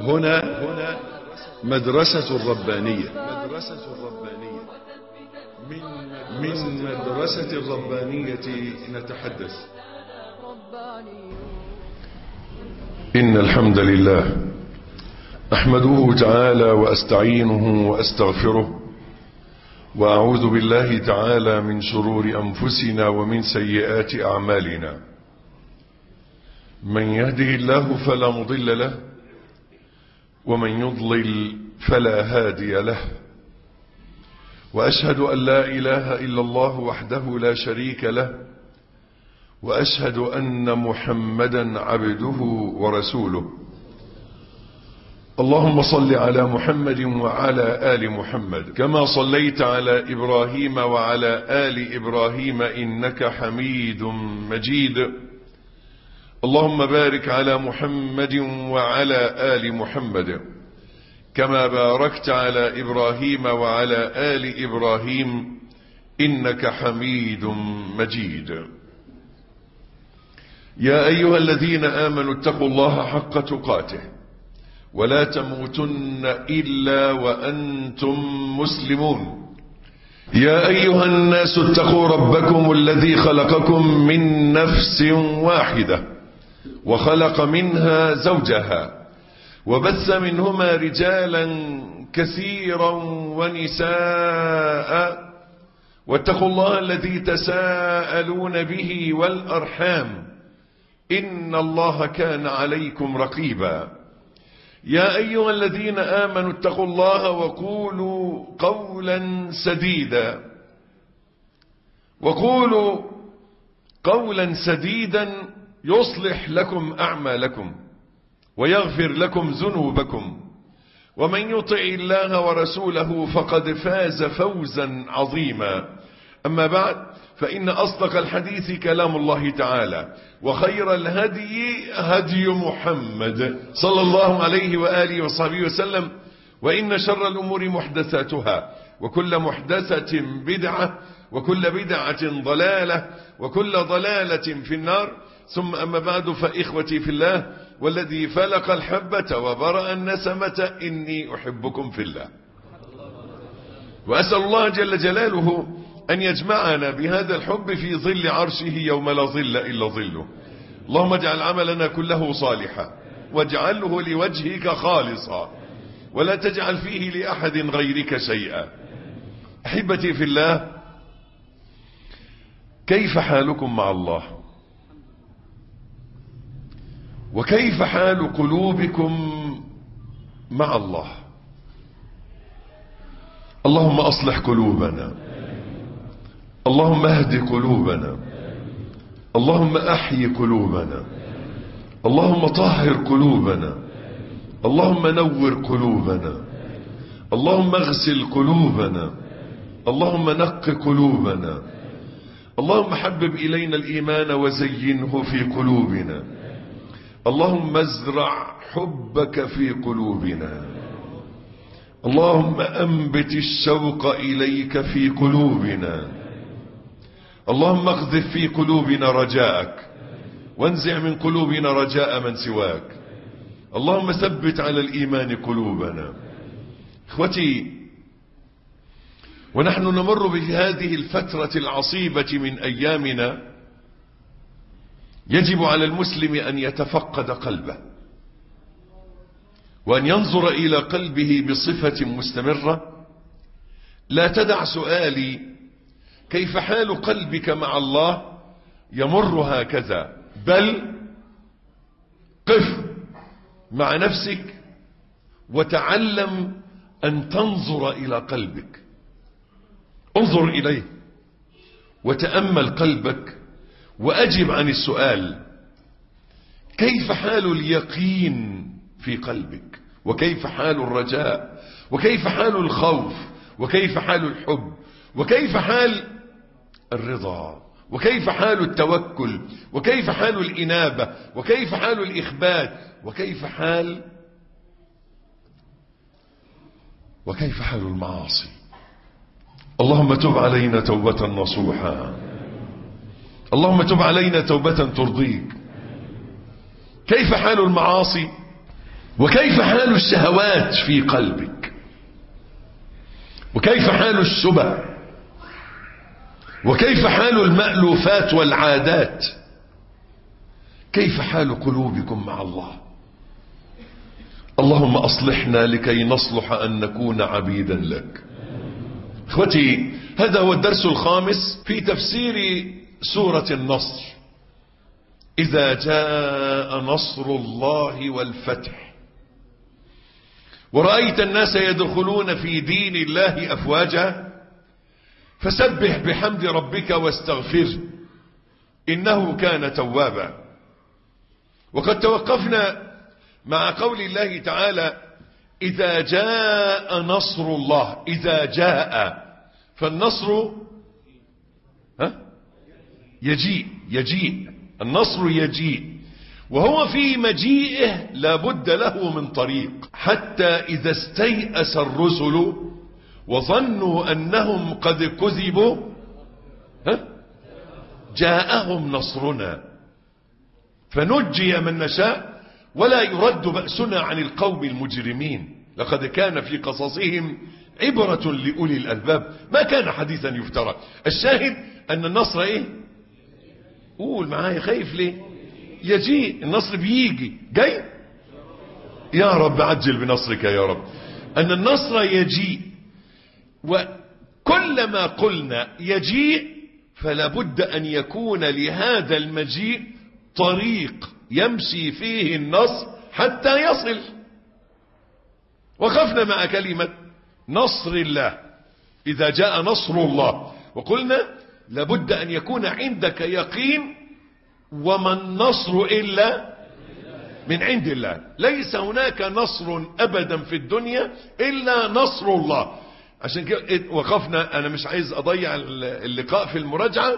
هنا مدرسة الربانية مدرسة الربانية من مدرسة الربانية نتحدث إن الحمد لله أحمده تعالى وأستعينه وأستغفره وأعوذ بالله تعالى من شرور أنفسنا ومن سيئات أعمالنا من يهده الله فلا مضل له ومن يضلل فلا هادي له وأشهد أن لا إله إلا الله وحده لا شريك له وأشهد أن محمدا عبده ورسوله اللهم صل على محمد وعلى آل محمد كما صليت على إبراهيم وعلى آل إبراهيم إنك حميد مجيد اللهم بارك على محمد وعلى آل محمد كما باركت على إبراهيم وعلى آل إبراهيم إنك حميد مجيد يا أيها الذين آمنوا اتقوا الله حق تقاته ولا تموتن إلا وأنتم مسلمون يا أيها الناس اتقوا ربكم الذي خلقكم من نفس واحدة وخلق منها زوجها وبث منهما رجالا كثيرا ونساء واتقوا الله الذي تساءلون به والأرحام إن الله كان عليكم رقيبا يا أيها الذين آمنوا اتقوا الله وقولوا قولا سديدا وقولوا قولا سديدا يصلح لكم أعمالكم ويغفر لكم ذنوبكم ومن يطع الله ورسوله فقد فاز فوزا عظيما أما بعد فإن أصدق الحديث كلام الله تعالى وخير الهدي هدي محمد صلى الله عليه وآله وصحبه وسلم وإن شر الأمور محدثاتها وكل محدثة بدعة وكل بدعة ضلالة وكل ضلالة في النار ثم أما بعد فإخوتي في الله والذي فلق الحبة وبرأ النسمة إني أحبكم في الله وأسأل الله جل جلاله أن يجمعنا بهذا الحب في ظل عرشه يوم لا ظل إلا ظله اللهم اجعل عملنا كله صالحا واجعله لوجهك خالصا ولا تجعل فيه لأحد غيرك شيئا أحبتي في الله كيف حالكم مع الله وكيف حال قلوبكم مع الله اللهم أصلح قلوبنا اللهم اهد قلوبنا اللهم احي قلوبنا اللهم طهر قلوبنا اللهم نور قلوبنا اللهم اغسل قلوبنا اللهم نق قلوبنا اللهم حبب إلينا الإيمان وزينه في قلوبنا اللهم ازرع حبك في قلوبنا اللهم أنبت الشوق إليك في قلوبنا اللهم اقذف في قلوبنا رجاءك وانزع من قلوبنا رجاء من سواك اللهم ثبت على الإيمان قلوبنا اخوتي ونحن نمر بهذه الفترة العصيبة من أيامنا يجب على المسلم أن يتفقد قلبه وأن ينظر إلى قلبه بصفة مستمرة لا تدع سؤالي كيف حال قلبك مع الله يمر هكذا بل قف مع نفسك وتعلم أن تنظر إلى قلبك انظر إليه وتأمل قلبك وأجب عن السؤال كيف حال اليقين في قلبك وكيف حال الرجاء وكيف حال الخوف وكيف حال الحب وكيف حال الرضا وكيف حال التوكل وكيف حال الإنابة وكيف حال الإخبات وكيف حال وكيف حال المعاصي اللهم تب علينا توبة نصوحا اللهم تب علينا توبة ترضيك كيف حال المعاصي وكيف حال الشهوات في قلبك وكيف حال الشبه وكيف حال المألوفات والعادات كيف حال قلوبكم مع الله اللهم أصلحنا لكي نصلح أن نكون عبيدا لك اخوتي هذا هو الدرس الخامس في تفسير سورة النصر إذا جاء نصر الله والفتح ورأيت الناس يدخلون في دين الله أفواجا فسبح بحمد ربك واستغفره إنه كان توابا وقد توقفنا مع قول الله تعالى إذا جاء نصر الله إذا جاء فالنصر ها يجيء يجيء النصر يجيء وهو في مجيئه لابد له من طريق حتى إذا استيأس الرسل وظنوا أنهم قد كذبوا ها جاءهم نصرنا فنجي من نشاء ولا يرد بأسنا عن القوم المجرمين لقد كان في قصصهم عبرة لأولي الألباب ما كان حديثا يفترى الشاهد أن النصر إيه قول معايا خايف ليه يجيء النصر بيجي جاي يا رب عجل بنصرك يا رب أن النصر يجيء وكلما قلنا يجيء فلا بد أن يكون لهذا المجيء طريق يمشي فيه النصر حتى يصل وقفنا مع كلمة نصر الله إذا جاء نصر الله وقلنا لابد أن يكون عندك يقين وما النصر إلا من عند الله ليس هناك نصر أبدا في الدنيا إلا نصر الله عشان كده وقفنا أنا مش عايز أضيع اللقاء في المراجعة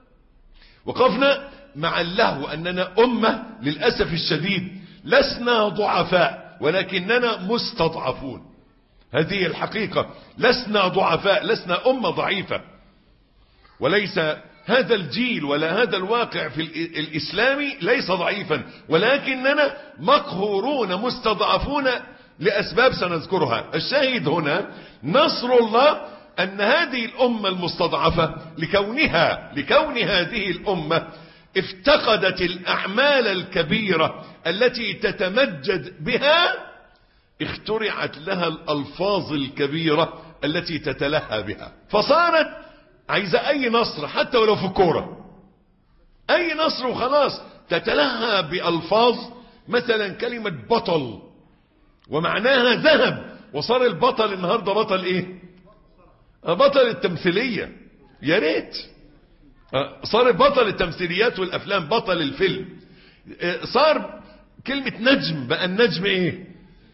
وقفنا مع اللهو أننا أمة للأسف الشديد لسنا ضعفاء ولكننا مستضعفون هذه الحقيقة لسنا ضعفاء لسنا أمة ضعيفة وليس هذا الجيل ولا هذا الواقع في الإسلامي ليس ضعيفا ولكننا مقهورون مستضعفون لأسباب سنذكرها الشاهد هنا نصر الله أن هذه الأمة المستضعفة لكونها لكون هذه الأمة افتقدت الأعمال الكبيرة التي تتمجد بها اخترعت لها الألفاظ الكبيرة التي تتلهى بها فصارت عايزة أي نصر حتى ولو في الكورة أي نصر وخلاص تتلهى بألفاظ مثلا كلمة بطل ومعناها ذهب وصار البطل النهاردة بطل ايه بطل التمثيلية يا ريت صار بطل التمثيليات والافلام بطل الفيلم صار كلمة نجم بقى النجم ايه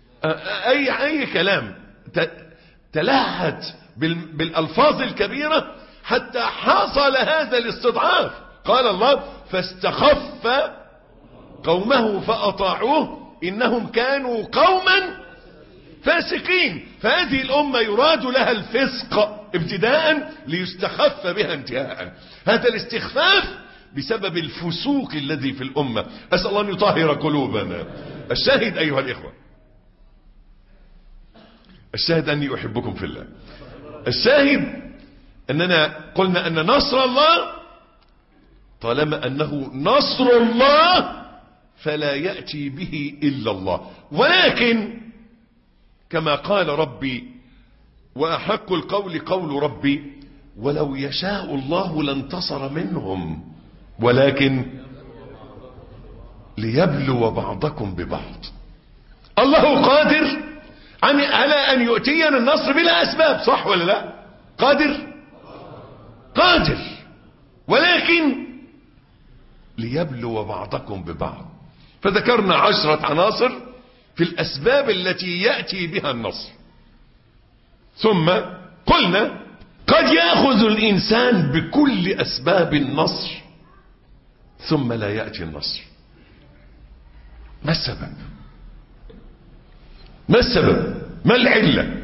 اي اي كلام تلهت بالالفاظ الكبيرة حتى حصل هذا الاستضعاف قال الله فاستخف قومه فاطاعوه انهم كانوا قوما فاسقين فهذه الامة يراد لها الفسق ابتداء ليستخف بها انتهاء هذا الاستخفاف بسبب الفسوق الذي في الامة اسأل الله ان يطهر قلوبنا الشاهد ايها الاخوة الشاهد اني احبكم في الله الشاهد اننا قلنا ان نصر الله طالما انه نصر الله فلا يأتي به إلا الله ولكن كما قال ربي وأحق القول قول ربي ولو يشاء الله لانتصر منهم ولكن ليبلو بعضكم ببعض الله قادر على أن يؤتينا النصر بلا أسباب صح ولا لا قادر قادر ولكن ليبلو بعضكم ببعض فذكرنا عشرة عناصر في الأسباب التي يأتي بها النصر ثم قلنا قد يأخذ الإنسان بكل أسباب النصر ثم لا يأتي النصر ما السبب ما السبب ما العلة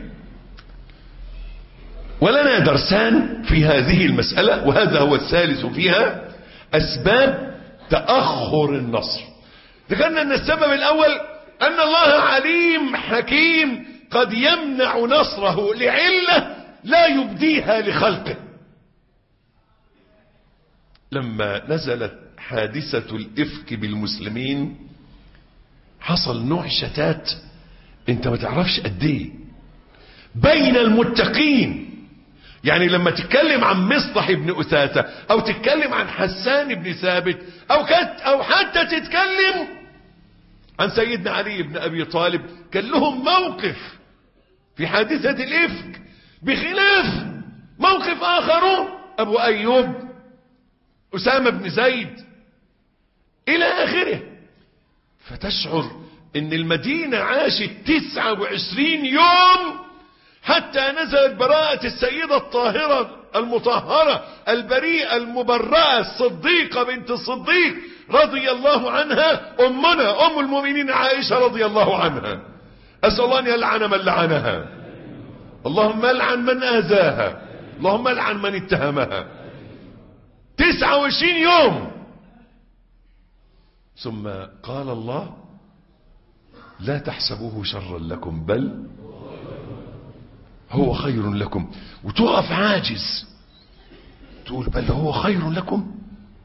ولنا درسان في هذه المسألة وهذا هو الثالث فيها أسباب تأخر النصر ذكرنا أن السبب الأول أن الله عليم حكيم قد يمنع نصره لعلة لا يبديها لخلقه لما نزلت حادثة الإفك بالمسلمين حصل نوع شتات انت ما تعرفش قد ايه بين المتقين يعني لما تتكلم عن مصطح بن أثاثة او تتكلم عن حسان بن ثابت او, كت او حتى تتكلم عن سيدنا علي بن ابي طالب كان لهم موقف في حادثة الافك بخلاف موقف اخر ابو ايوب اسامة بن زيد الى اخره فتشعر ان المدينة عاشت تسعة وعشرين يوم حتى نزلت براءة السيدة الطاهرة المطهرة البريئة المبرأة الصديقة بنت الصديق رضي الله عنها امنا ام المؤمنين عائشة رضي الله عنها اسأل الله ان يلعن من لعنها اللهم العن من اذاها اللهم العن من اتهمها تسعة وعشرين يوم ثم قال الله لا تحسبوه شرا لكم بل هو خير لكم وتقف عاجز تقول بل هو خير لكم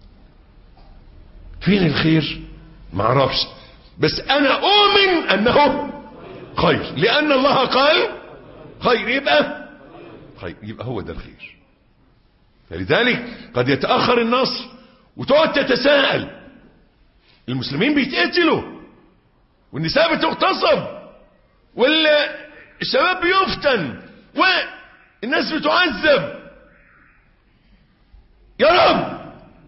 فين الخير ما اعرفش بس انا اؤمن انه خير لان الله قال خير يبقى خير يبقى هو ده الخير فلذلك قد يتأخر النصر وتقعد تتساءل المسلمين بيتقتلوا والنساء بتغتصب والشباب بيفتن والناس بتعذب يا رب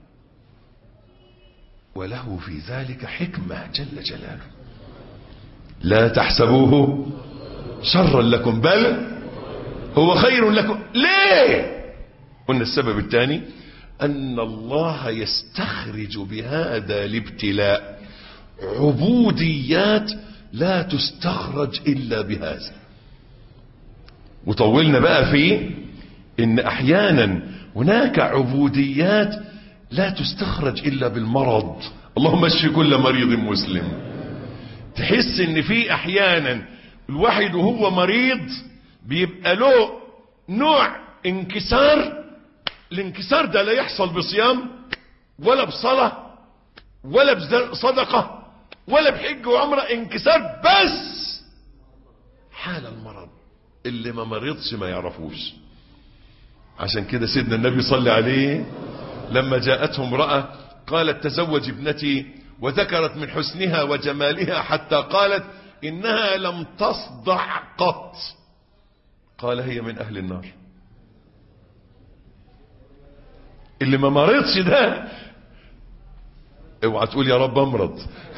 وله في ذلك حكمة جل جلاله لا تحسبوه شرا لكم بل هو خير لكم ليه قلنا السبب الثاني أن الله يستخرج بهذا الابتلاء عبوديات لا تستخرج إلا بهذا وطولنا بقى في إن أحيانا هناك عبوديات لا تستخرج إلا بالمرض اللهم اشفي كل مريض مسلم تحس إن في أحيانا الواحد وهو مريض بيبقى له نوع انكسار الانكسار ده لا يحصل بصيام ولا بصلاة ولا بصدقة ولا بحج وعمرة انكسار بس حال المرض اللي ما مرضش ما يعرفوش عشان كده سيدنا النبي صلى عليه لما جاءته امرأة قالت تزوج ابنتي وذكرت من حسنها وجمالها حتى قالت إنها لم تصدع قط قال هي من أهل النار اللي ما مرضش ده اوعى تقول يا رب امرض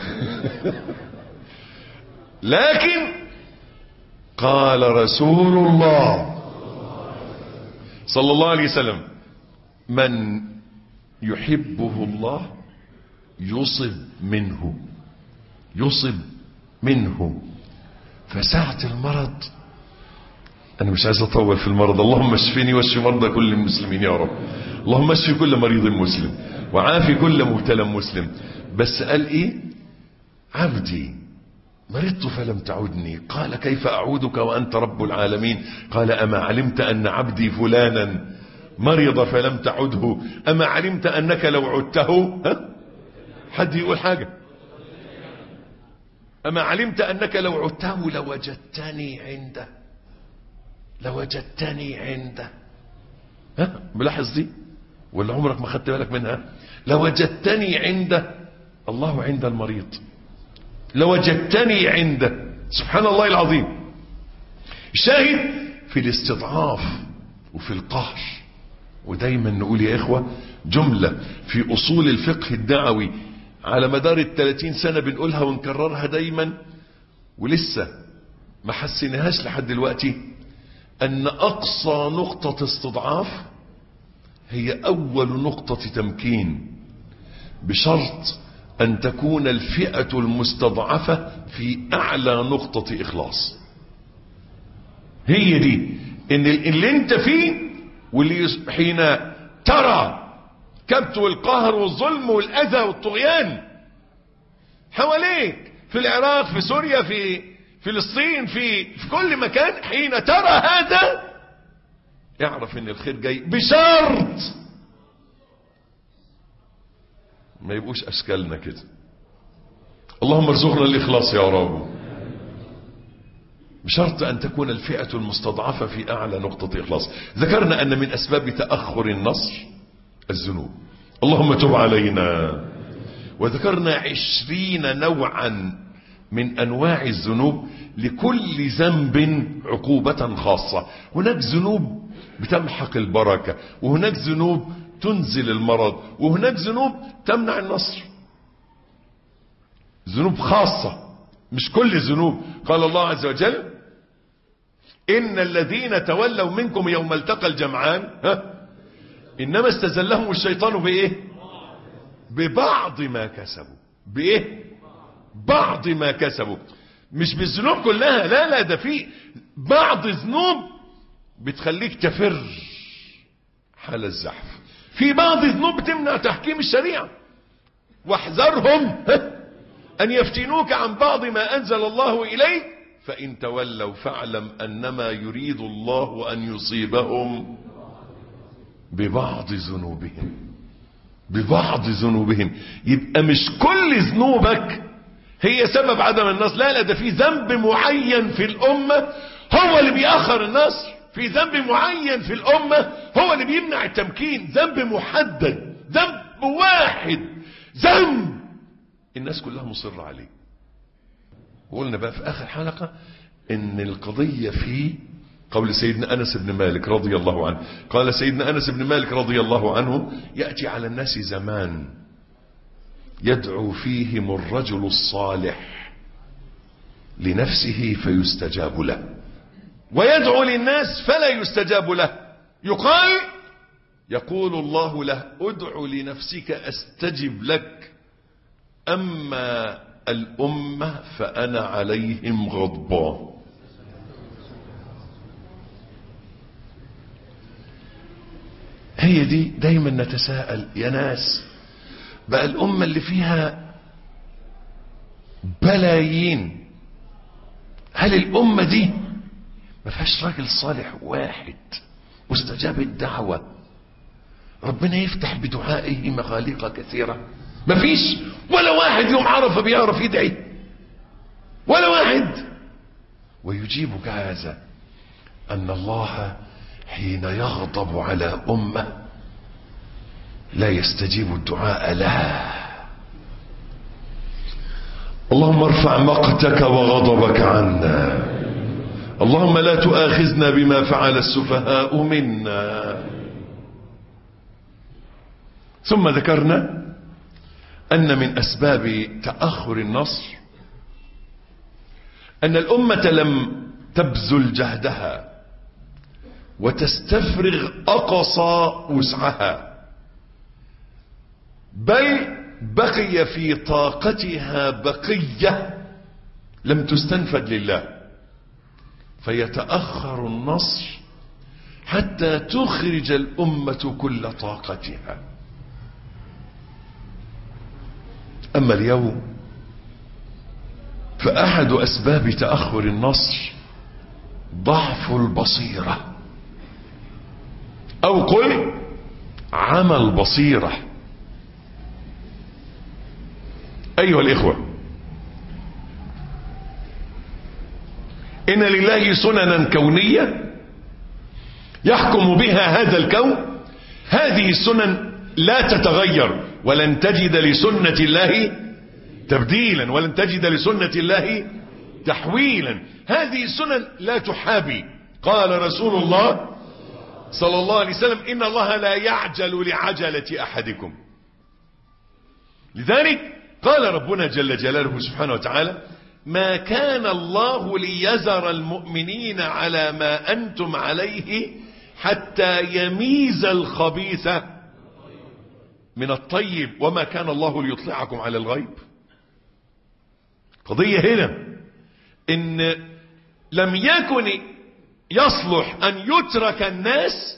لكن قال رسول الله صلى الله عليه وسلم من يحبه الله يصب منه يصب منه فساعة المرض انا مش عايز اطول في المرض اللهم اشفني واشف مرضى كل المسلمين يا رب اللهم اشف كل مريض مسلم وعافي كل مبتلى مسلم بس قال ايه عبدي مرضت فلم تعدني قال كيف اعودك وانت رب العالمين قال اما علمت ان عبدي فلانا مرض فلم تعده اما علمت انك لو عدته ها حد يقول حاجة اما علمت انك لو عدته لوجدتني عنده لوجدتني عنده ها ملاحظ دي ولا عمرك ما خدت بالك منها لوجدتني عنده الله عند المريض لوجدتني عنده سبحان الله العظيم الشاهد في الاستضعاف وفي القهر ودايما نقول يا إخوة جملة في أصول الفقه الدعوي على مدار الثلاثين سنة بنقولها ونكررها دايما ولسه ما حسنهاش لحد دلوقتي أن أقصى نقطة استضعاف هي أول نقطة تمكين بشرط أن تكون الفئة المستضعفة في أعلى نقطة إخلاص هي دي إن اللي أنت فيه واللي حين ترى كبت والقهر والظلم والأذى والطغيان حواليك في العراق في سوريا في فلسطين في في كل مكان حين ترى هذا اعرف ان الخير جاي بشرط ما يبقوش اشكالنا كده اللهم ارزقنا الاخلاص يا رب بشرط ان تكون الفئة المستضعفة في اعلى نقطة اخلاص ذكرنا ان من اسباب تأخر النصر الذنوب اللهم تب علينا وذكرنا عشرين نوعا من انواع الذنوب لكل ذنب عقوبة خاصة هناك ذنوب بتمحق البركة وهناك ذنوب تنزل المرض وهناك ذنوب تمنع النصر ذنوب خاصة مش كل الذنوب قال الله عز وجل إن الذين تولوا منكم يوم التقى الجمعان ها إنما استزلهم الشيطان بإيه ببعض ما كسبوا بإيه بعض ما كسبوا مش بالذنوب كلها لا لا ده في بعض ذنوب بتخليك تفر حال الزحف في بعض ذنوب تمنع تحكيم الشريعة واحذرهم أن يفتنوك عن بعض ما أنزل الله إليك فإن تولوا فاعلم أنما يريد الله أن يصيبهم ببعض ذنوبهم ببعض ذنوبهم يبقى مش كل ذنوبك هي سبب عدم النصر لا لا ده في ذنب معين في الأمة هو اللي بيأخر النصر في ذنب معين في الأمة هو اللي بيمنع التمكين ذنب محدد ذنب واحد ذنب الناس كلها مصرة عليه وقلنا بقى في آخر حلقة ان القضية في قول سيدنا أنس بن مالك رضي الله عنه قال سيدنا أنس بن مالك رضي الله عنه يأتي على الناس زمان يدعو فيهم الرجل الصالح لنفسه فيستجاب له ويدعو للناس فلا يستجاب له يقال يقول الله له ادع لنفسك استجب لك اما الامه فانا عليهم غضبان هي دي دايما نتساءل يا ناس بقى الامه اللي فيها بلايين هل الامه دي ما فيهاش راجل صالح واحد واستجاب الدعوة ربنا يفتح بدعائه مغاليق كثيرة ما فيش ولا واحد يوم عرفه بيعرف يدعي ولا واحد ويجيبك هذا أن الله حين يغضب على أمة لا يستجيب الدعاء لها اللهم ارفع مقتك وغضبك عنا اللهم لا تؤاخذنا بما فعل السفهاء منا ثم ذكرنا أن من أسباب تأخر النصر أن الأمة لم تبذل جهدها وتستفرغ أقصى وسعها بل بقي في طاقتها بقية لم تستنفد لله فيتأخر النصر حتى تخرج الأمة كل طاقتها أما اليوم فأحد أسباب تأخر النصر ضعف البصيرة أو قل عمى البصيرة أيها الإخوة إن لله سننا كونية يحكم بها هذا الكون هذه السنن لا تتغير ولن تجد لسنة الله تبديلا ولن تجد لسنة الله تحويلا هذه السنن لا تحابي قال رسول الله صلى الله عليه وسلم إن الله لا يعجل لعجلة أحدكم لذلك قال ربنا جل جلاله سبحانه وتعالى ما كان الله ليذر المؤمنين على ما أنتم عليه حتى يميز الخبيث من الطيب وما كان الله ليطلعكم على الغيب قضية هنا ان لم يكن يصلح ان يترك الناس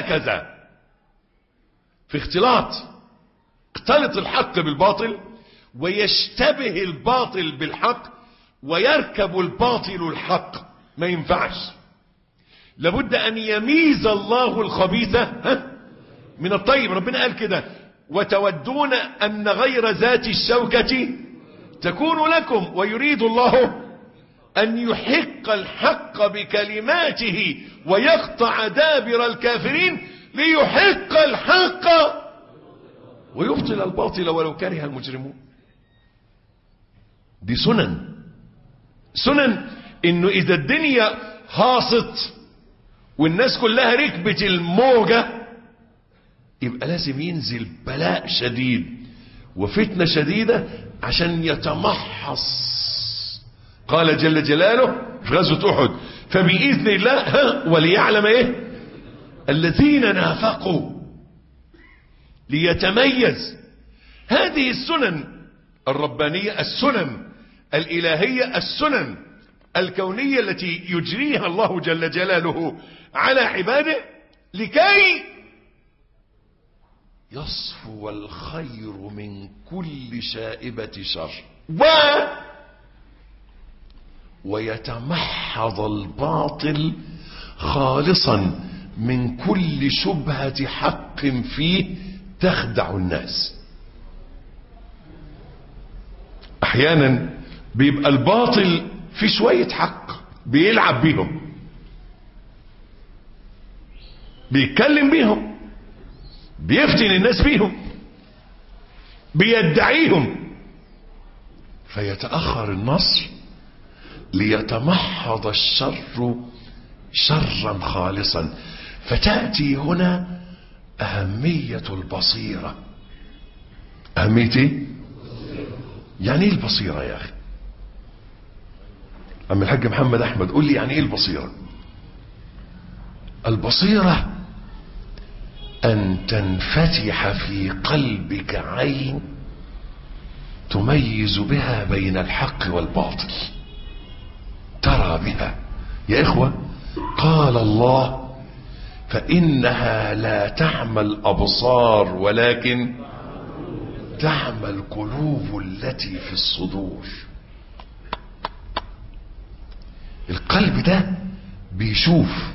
هكذا في اختلاط اختلط الحق بالباطل ويشتبه الباطل بالحق ويركب الباطل الحق ما ينفعش لابد ان يميز الله الخبيث ها من الطيب ربنا قال كده وتودون ان غير ذات الشوكة تكون لكم ويريد الله ان يحق الحق بكلماته ويقطع دابر الكافرين ليحق الحق ويبطل الباطل ولو كره المجرمون دي سنن سنن انه اذا الدنيا هاصت والناس كلها ركبت الموجة يبقى لازم ينزل بلاء شديد وفتنة شديدة عشان يتمحص قال جل جلاله في غزوة احد فبإذن الله ها وليعلم ايه الذين نافقوا ليتميز هذه السنن الربانية السنن الإلهية السنن الكونية التي يجريها الله جل جلاله على عباده لكي يصفو الخير من كل شائبة شر و ويتمحض الباطل خالصا من كل شبهة حق فيه تخدع الناس احيانا بيبقى الباطل في شوية حق بيلعب بيهم بيتكلم بيهم بيفتن الناس بيهم بيدعيهم فيتأخر النصر ليتمحض الشر شرا خالصا فتأتي هنا أهمية البصيرة أهمية ايه؟ يعني ايه البصيرة يا أخي عم الحاج محمد أحمد قول لي يعني ايه البصيرة البصيرة أن تنفتح في قلبك عين تميز بها بين الحق والباطل ترى بها يا إخوة قال الله فإنها لا تعمى الأبصار ولكن تعمى القلوب التي في الصدور القلب ده بيشوف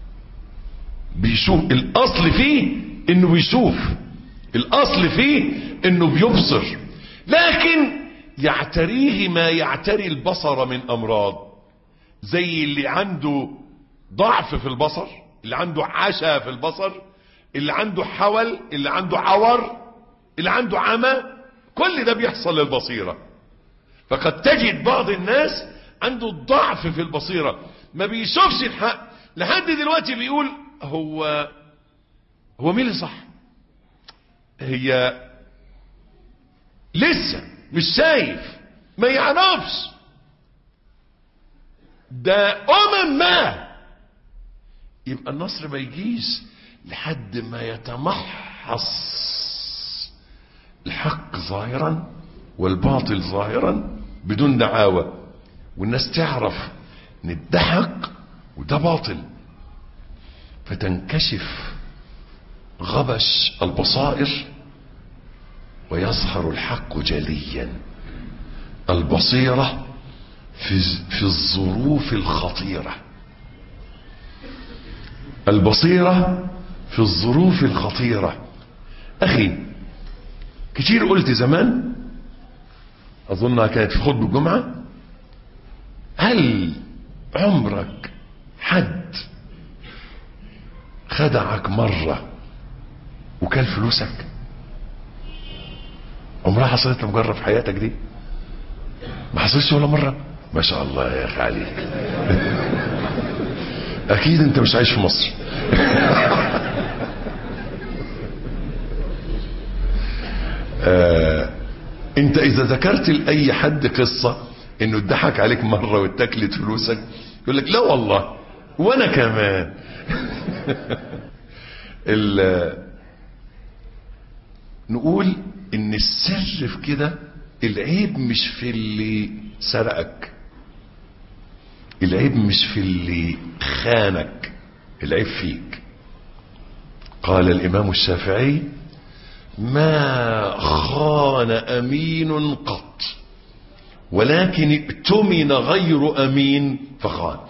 بيشوف الأصل فيه إنه بيشوف الأصل فيه إنه بيبصر لكن يعتريه ما يعتري البصر من أمراض زي اللي عنده ضعف في البصر اللي عنده عشا في البصر اللي عنده حول اللي عنده عور اللي عنده عمى كل ده بيحصل للبصيرة فقد تجد بعض الناس عنده ضعف في البصيرة ما بيشوفش الحق لحد دلوقتي بيقول هو هو مين اللي صح هي لسه مش شايف ما يعرفش ده امم ما يبقى النصر ما يجيش لحد ما يتمحص الحق ظاهرا والباطل ظاهرا بدون دعاوى والناس تعرف ان ده حق وده باطل فتنكشف غبش البصائر ويظهر الحق جليا البصيرة في, في الظروف الخطيرة البصيرة في الظروف الخطيرة أخي كتير قلت زمان أظنها كانت في خطبة الجمعة هل عمرك حد خدعك مرة وكل فلوسك عمرها حصلت مجرد في حياتك دي ما حصلتش ولا مرة ما شاء الله يا اخي عليك اكيد انت مش عايش في مصر آه انت اذا ذكرت لاي حد قصة انه اتضحك عليك مرة واتاكلت فلوسك يقول لك لا والله وانا كمان نقول ان السر في كده العيب مش في اللي سرقك العيب مش في اللي خانك العيب فيك قال الامام الشافعي ما خان أمين قط ولكن ائتمن غير أمين فخان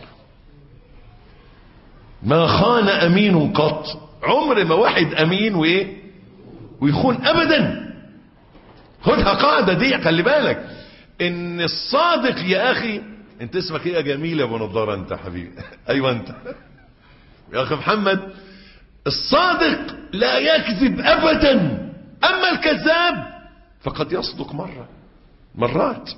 ما خان أمين قط عمر ما واحد أمين وإيه ويخون أبدا خدها قاعدة دي خلي بالك إن الصادق يا أخي أنت اسمك إيه يا جميل يا أبو نضارة أنت حبيبي أيوة أنت يا أخي محمد الصادق لا يكذب أبدا أما الكذاب فقد يصدق مرة مرات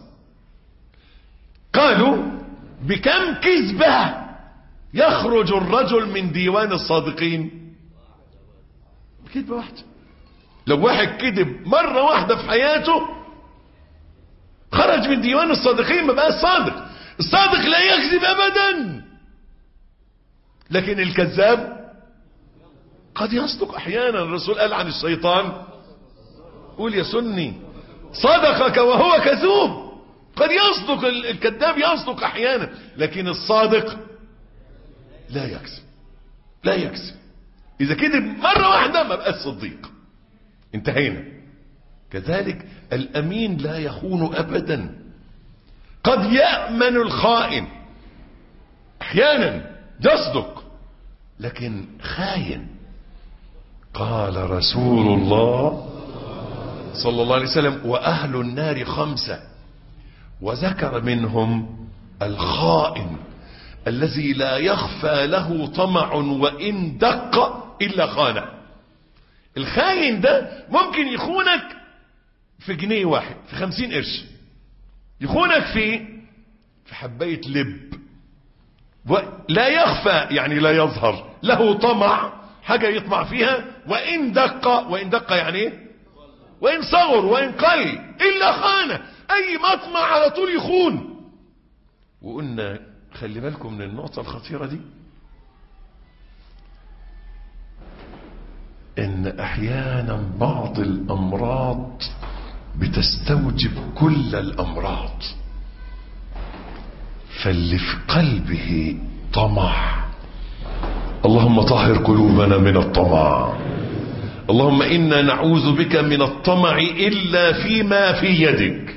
قالوا بكم كذبة يخرج الرجل من ديوان الصادقين كذبة واحدة لو واحد كذب مرة واحدة في حياته خرج من ديوان الصادقين ما بقى صادق الصادق لا يكذب أبدا لكن الكذاب قد يصدق أحيانا الرسول قال عن الشيطان قول يا سني صدقك وهو كذوب قد يصدق الكذاب يصدق احيانا لكن الصادق لا يكذب لا يكذب اذا كذب مره واحده ما بقاش صديق انتهينا كذلك الامين لا يخون ابدا قد يامن الخائن احيانا يصدق لكن خاين قال رسول الله صلى الله عليه وسلم واهل النار خمسه وذكر منهم الخائن الذي لا يخفى له طمع وإن دق إلا خانه الخاين ده ممكن يخونك في جنيه واحد في خمسين قرش يخونك في في حباية لب لا يخفى يعني لا يظهر له طمع حاجة يطمع فيها وإن دق وإن دق يعني ايه وإن صغر وإن قل إلا خانه اي مطمع على طول يخون وقلنا خلي بالكم من النقطة الخطيرة دي ان احيانا بعض الامراض بتستوجب كل الامراض فاللي في قلبه طمع اللهم طهر قلوبنا من الطمع اللهم انا نعوذ بك من الطمع الا فيما في يدك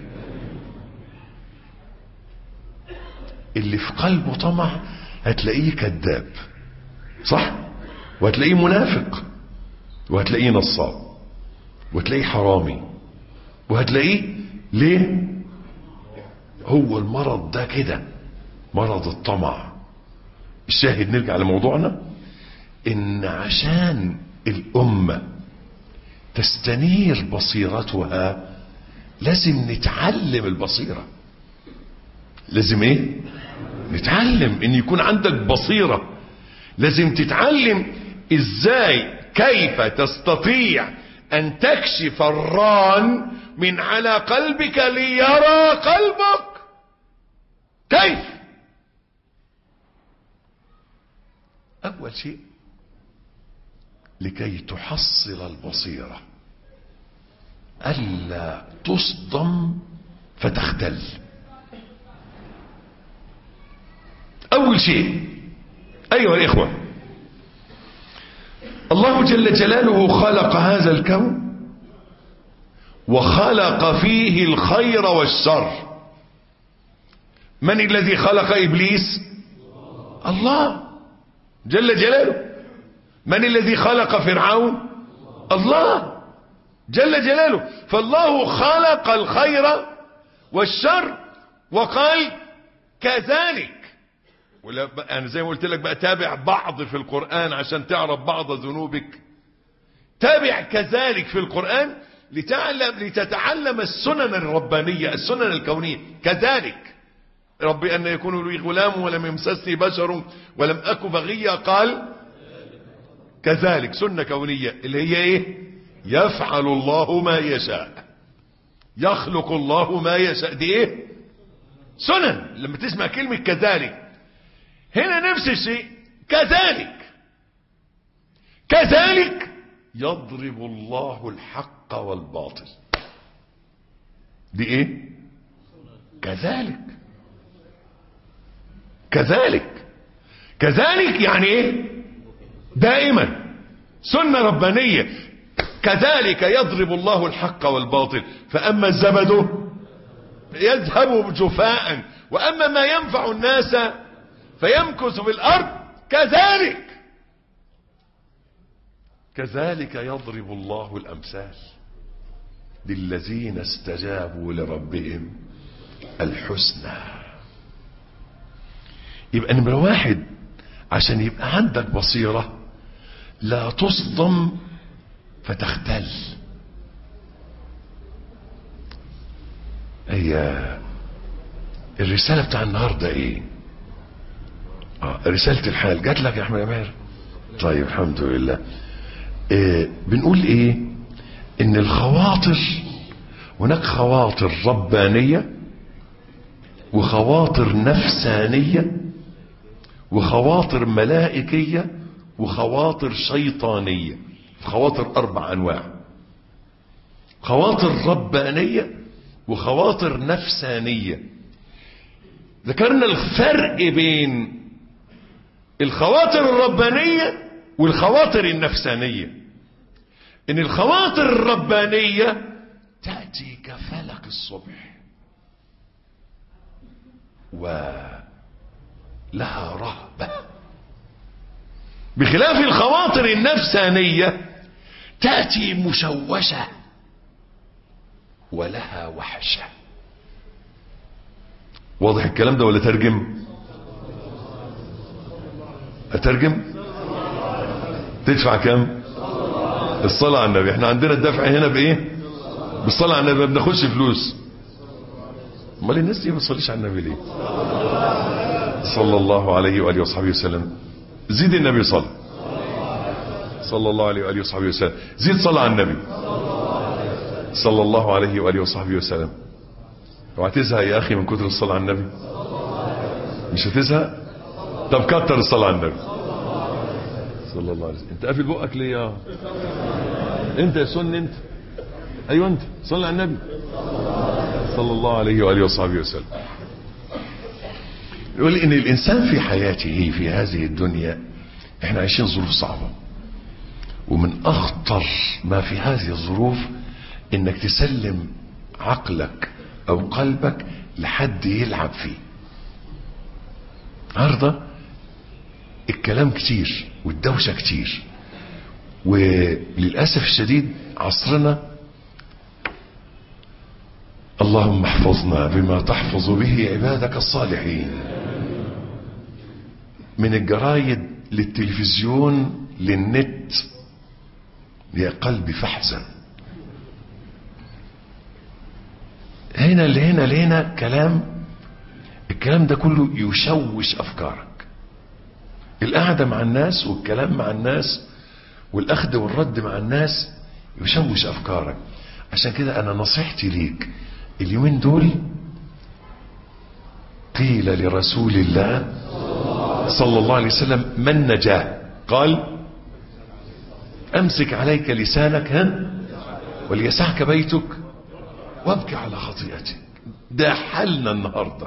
اللي في قلبه طمع هتلاقيه كذاب صح وهتلاقيه منافق وهتلاقيه نصاب وهتلاقيه حرامي وهتلاقيه ليه هو المرض ده كده مرض الطمع الشاهد نرجع لموضوعنا ان عشان الامة تستنير بصيرتها لازم نتعلم البصيرة لازم ايه نتعلم ان يكون عندك بصيرة لازم تتعلم ازاي كيف تستطيع ان تكشف الران من على قلبك ليرى قلبك كيف اول شيء لكي تحصل البصيرة الا تصدم فتختل اول شيء ايها الاخوة الله جل جلاله خلق هذا الكون وخلق فيه الخير والشر من الذي خلق ابليس الله جل جلاله من الذي خلق فرعون الله جل جلاله فالله خلق الخير والشر وقال كذلك ولا انا زي ما قلت لك بقى تابع بعض في القرآن عشان تعرف بعض ذنوبك تابع كذلك في القرآن لتعلم لتتعلم السنن الربانية السنن الكونية كذلك ربي أن يكون لي غلام ولم يمسسني بشر ولم أك بغيا قال كذلك سنة كونية اللي هي ايه يفعل الله ما يشاء يخلق الله ما يشاء دي ايه سنن لما تسمع كلمة كذلك هنا نفس الشيء كذلك كذلك يضرب الله الحق والباطل دي ايه كذلك كذلك كذلك يعني ايه دائما سنة ربانية كذلك يضرب الله الحق والباطل فأما الزبد يذهب جفاء وأما ما ينفع الناس فيمكث في الأرض كذلك كذلك يضرب الله الأمثال للذين استجابوا لربهم الحسنى يبقى نمرة واحد عشان يبقى عندك بصيرة لا تصدم فتختل هي الرسالة بتاع النهاردة ايه اه رسالة الحال جات لك يا احمد امير طيب الحمد لله إيه بنقول ايه ان الخواطر هناك خواطر ربانية وخواطر نفسانية وخواطر ملائكية وخواطر شيطانية خواطر اربع انواع خواطر ربانية وخواطر نفسانية ذكرنا الفرق بين الخواطر الربانية والخواطر النفسانية ان الخواطر الربانية تأتي كفلك الصبح ولها رهبة بخلاف الخواطر النفسانية تأتي مشوشة ولها وحشة واضح الكلام ده ولا ترجم اترجم تدفع كام الصلاة على النبي احنا عندنا الدفع هنا بايه بالصلاة على النبي ما بناخدش فلوس امال الناس دي ما بتصليش على النبي ليه صلى الله عليه واله وصحبه وسلم زيد النبي صلى صلى الله عليه واله وصحبه وسلم زيد صلى على النبي صلى الله عليه واله وصحبه وسلم اوعى تزهق يا اخي من كتر الصلاه على النبي مش هتزهق طب كتر الصلاه على النبي صلى الله عليه وسلم انت قافل بقك ليه يا انت يا سن انت ايوه انت صلي على النبي صلى الله عليه واله وصحبه وسلم يقول ان الانسان في حياته في هذه الدنيا احنا عايشين ظروف صعبه ومن اخطر ما في هذه الظروف انك تسلم عقلك او قلبك لحد يلعب فيه النهارده الكلام كتير والدوشه كتير وللاسف الشديد عصرنا اللهم احفظنا بما تحفظ به عبادك الصالحين من الجرايد للتلفزيون للنت يا قلبي فاحزن هنا لهنا لهنا كلام الكلام ده كله يشوش افكارك القعدة مع الناس والكلام مع الناس والاخذ والرد مع الناس يشوش افكارك عشان كده انا نصيحتي ليك اليومين دول قيل لرسول الله صلى الله عليه وسلم ما النجاة قال امسك عليك لسانك ها وليسعك بيتك وابكي على خطيئتك ده حالنا النهاردة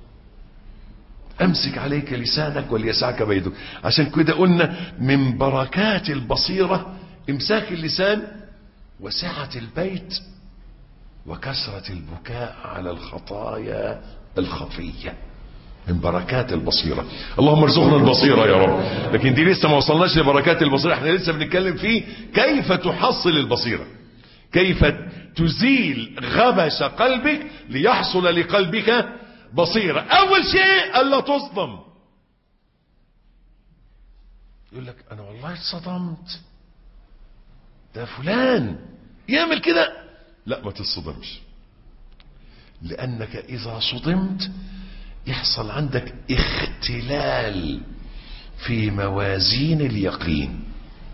امسك عليك لسانك وليسعك بيتك عشان كده قلنا من بركات البصيرة امساك اللسان وسعة البيت وكثرة البكاء على الخطايا الخفية من بركات البصيرة اللهم ارزقنا البصيرة يا رب لكن دي لسه ما وصلناش لبركات البصيرة احنا لسه بنتكلم فيه كيف تحصل البصيرة كيف تزيل غبش قلبك ليحصل لقلبك بصيرة اول شيء الا تصدم يقول لك انا والله اتصدمت ده فلان يعمل كده لا ما تصدمش لانك اذا صدمت يحصل عندك اختلال في موازين اليقين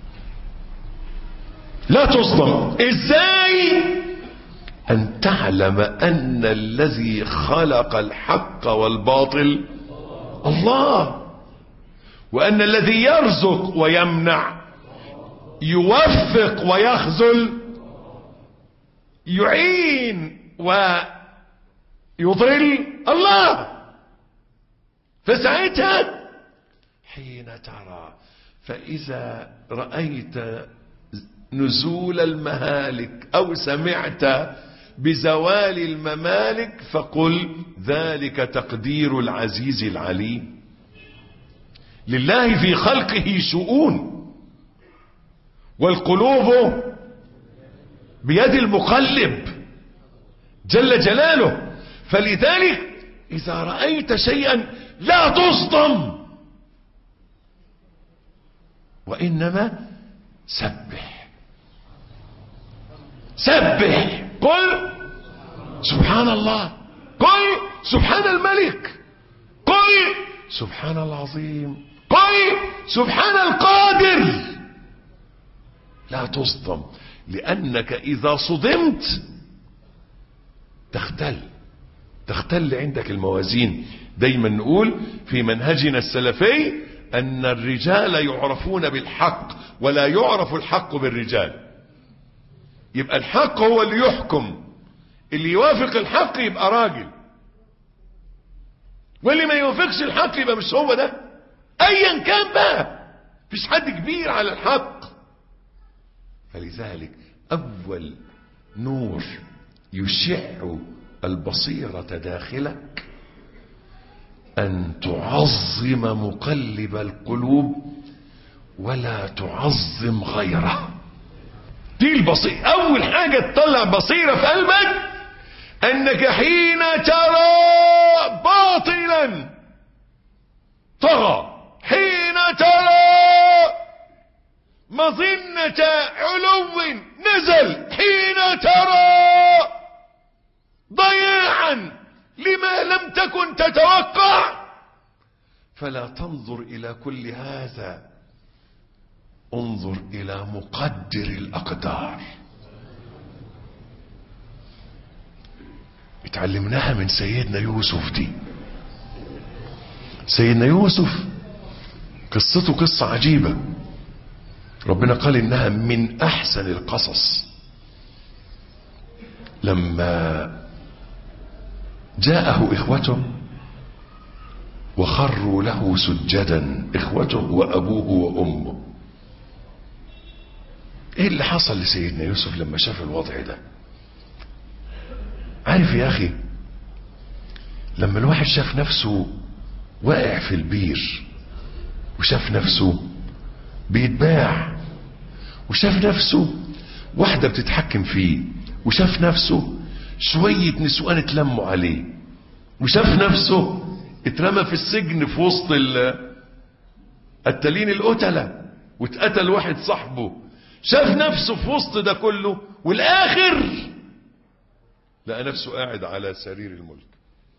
لا تصدم ازاي ان تعلم ان الذي خلق الحق والباطل الله وان الذي يرزق ويمنع يوفق ويخذل يعين ويضل الله فساعتها حين ترى فإذا رأيت نزول المهالك أو سمعت بزوال الممالك فقل ذلك تقدير العزيز العليم لله في خلقه شؤون والقلوب بيد المقلب جل جلاله فلذلك إذا رأيت شيئا لا تصدم وإنما سبح سبح قل سبحان الله قل سبحان الملك قل سبحان العظيم قل سبحان القادر لا تصدم لأنك إذا صدمت تختل تختل عندك الموازين دايما نقول في منهجنا السلفي أن الرجال يعرفون بالحق ولا يعرف الحق بالرجال يبقى الحق هو اللي يحكم اللي يوافق الحق يبقى راجل واللي ما يوافقش الحق يبقى مش هو ده ايا كان بقى مفيش حد كبير على الحق فلذلك اول نور يشع البصيرة داخلك ان تعظم مقلب القلوب ولا تعظم غيره دي البصيرة اول حاجة تطلع بصيرة في قلبك انك حين ترى باطلا طغى حين ترى مظنة علو نزل حين ترى ضياعا لما لم تكن تتوقع فلا تنظر الى كل هذا انظر الى مقدر الاقدار اتعلمناها من سيدنا يوسف دي سيدنا يوسف قصته قصة عجيبة ربنا قال انها من احسن القصص لما جاءه اخوته وخروا له سجدا اخوته وابوه وامه ايه اللي حصل لسيدنا يوسف لما شاف الوضع ده عارف يا اخي لما الواحد شاف نفسه واقع في البير وشاف نفسه بيتباع وشاف نفسه واحدة بتتحكم فيه وشاف نفسه شوية نسوان اتلموا عليه وشاف نفسه اترمى في السجن في وسط التلين القتلة واتقتل واحد صاحبه شاف نفسه في وسط ده كله والاخر لقى نفسه قاعد على سرير الملك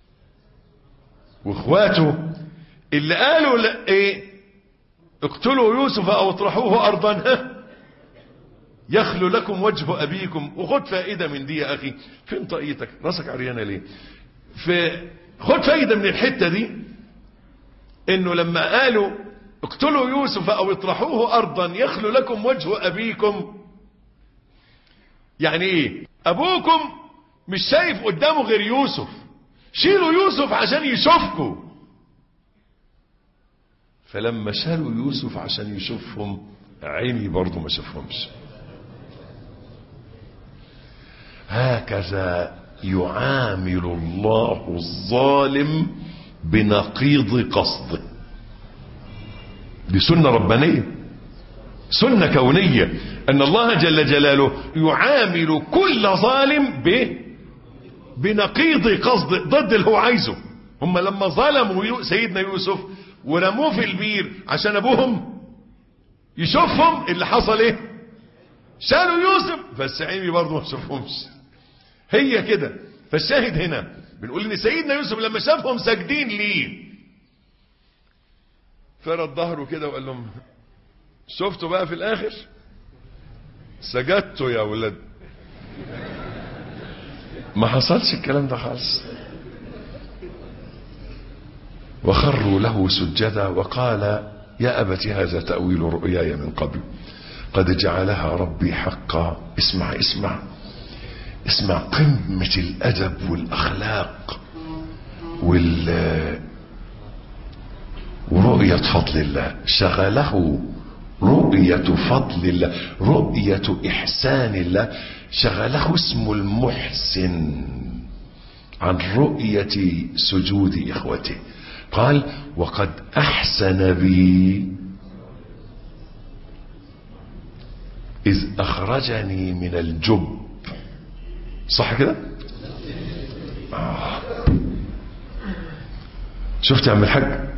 واخواته اللي قالوا لا ايه اقتلوا يوسف او اطرحوه ارضا ها يخلو لكم وجه ابيكم وخد فائده من دي يا اخي فين طاقيتك راسك عريانه ليه في خد فايده من الحته دي انه لما قالوا اقتلوا يوسف او اطرحوه ارضا يخلو لكم وجه ابيكم يعني ايه ابوكم مش شايف قدامه غير يوسف شيلوا يوسف عشان يشوفكم فلما شالوا يوسف عشان يشوفهم عيني برضه ما شافهمش هكذا يعامل الله الظالم بنقيض قصده دي سنة ربانية سنة كونية أن الله جل جلاله يعامل كل ظالم ب بنقيض قصد ضد اللي هو عايزه هم لما ظلموا سيدنا يوسف ورموه في البير عشان ابوهم يشوفهم اللي حصل ايه شالوا يوسف بس عيني برضه ما شافهمش هي كده فالشاهد هنا بنقول ان سيدنا يوسف لما شافهم ساجدين ليه فرد ظهره كده وقال لهم شفتوا بقى في الاخر سجدتوا يا ولاد ما حصلش الكلام ده خالص وخروا له سجدا وقال يا أبت هذا تأويل رؤياي من قبل قد جعلها ربي حقا اسمع اسمع اسمع قمة الأدب والأخلاق وال ورؤية فضل الله شغله رؤية فضل الله رؤية إحسان الله شغله اسم المحسن عن رؤية سجود إخوته قال وقد أحسن بي إذ أخرجني من الجب صح كده آه. شفت يا عم الحاج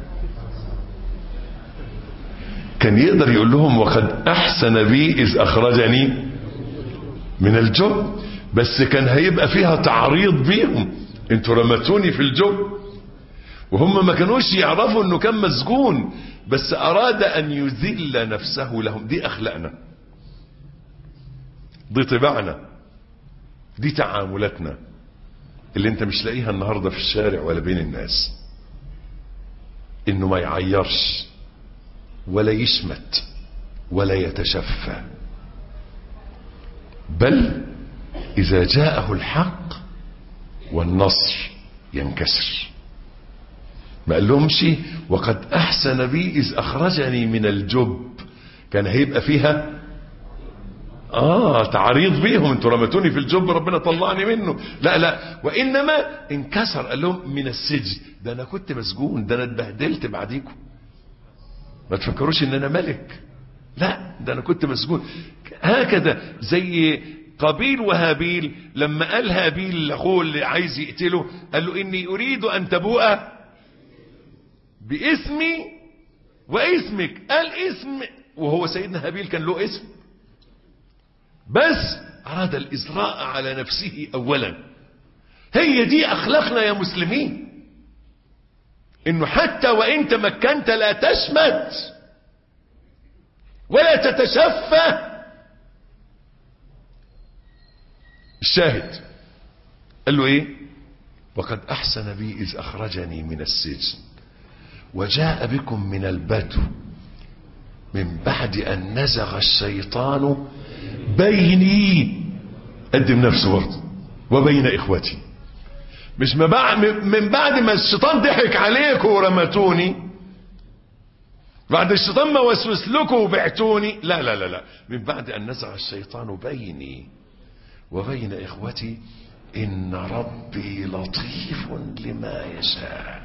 كان يقدر يقول لهم وقد أحسن بي إذ أخرجني من الجب بس كان هيبقى فيها تعريض بيهم انتوا رمتوني في الجب وهم ما كانوش يعرفوا انه كان مسجون بس اراد ان يذل نفسه لهم دي اخلاقنا دي طباعنا دي تعاملاتنا اللي انت مش لاقيها النهاردة في الشارع ولا بين الناس انه ما يعيرش ولا يشمت ولا يتشفى بل اذا جاءه الحق والنصر ينكسر ما قال لهمش وقد احسن بي اذ اخرجني من الجب كان هيبقى فيها اه تعريض بيهم انتوا رمتوني في الجب ربنا طلعني منه لا لا وانما انكسر قال لهم من السجن ده انا كنت مسجون ده انا اتبهدلت بعديكم ما تفكروش ان انا ملك لا ده انا كنت مسجون هكذا زي قابيل وهابيل لما قال هابيل لاخوه اللي عايز يقتله قال له اني اريد ان تبوء باسمي واسمك قال اسم وهو سيدنا هابيل كان له اسم بس اراد الازراء على نفسه اولا هي دي اخلاقنا يا مسلمين انه حتى وان تمكنت لا تشمت ولا تتشفى الشاهد قال له ايه وقد احسن بي اذ اخرجني من السجن وجاء بكم من البدو من بعد ان نزغ الشيطان بيني قدم نفسه برضه وبين اخوتي مش من بعد ما الشيطان ضحك عليكم ورمتوني بعد الشيطان ما وسوس لكم وبعتوني لا لا لا لا من بعد ان نزغ الشيطان بيني وبين اخوتي ان ربي لطيف لما يشاء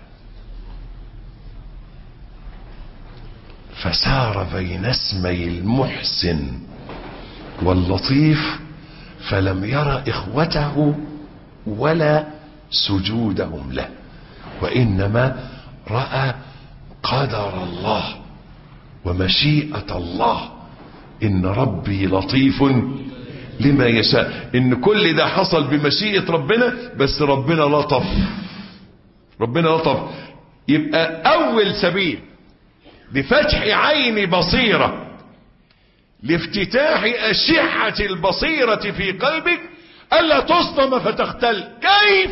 فسار بين اسمي المحسن واللطيف فلم ير اخوته ولا سجودهم له وانما راى قدر الله ومشيئه الله ان ربي لطيف لما يشاء ان كل ده حصل بمشيئه ربنا بس ربنا لطف ربنا لطف يبقى اول سبيل لفتح عين بصيره لافتتاح أشعة البصيرة في قلبك ألا تصدم فتختل كيف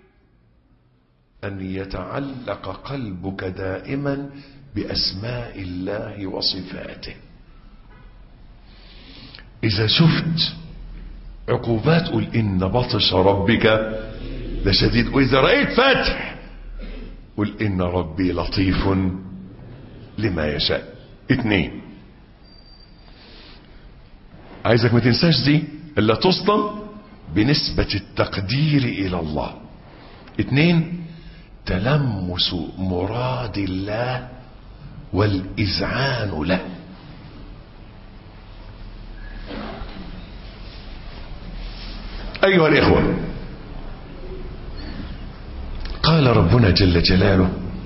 أن يتعلق قلبك دائما بأسماء الله وصفاته إذا شفت عقوبات قل إن بطش ربك لشديد وإذا رأيت فتح قل إن ربي لطيف لما يشاء اتنين عايزك ما تنساش دي الا تصدم بنسبة التقدير الى الله اتنين تلمس مراد الله والاذعان له ايها الاخوة قال ربنا جل جلاله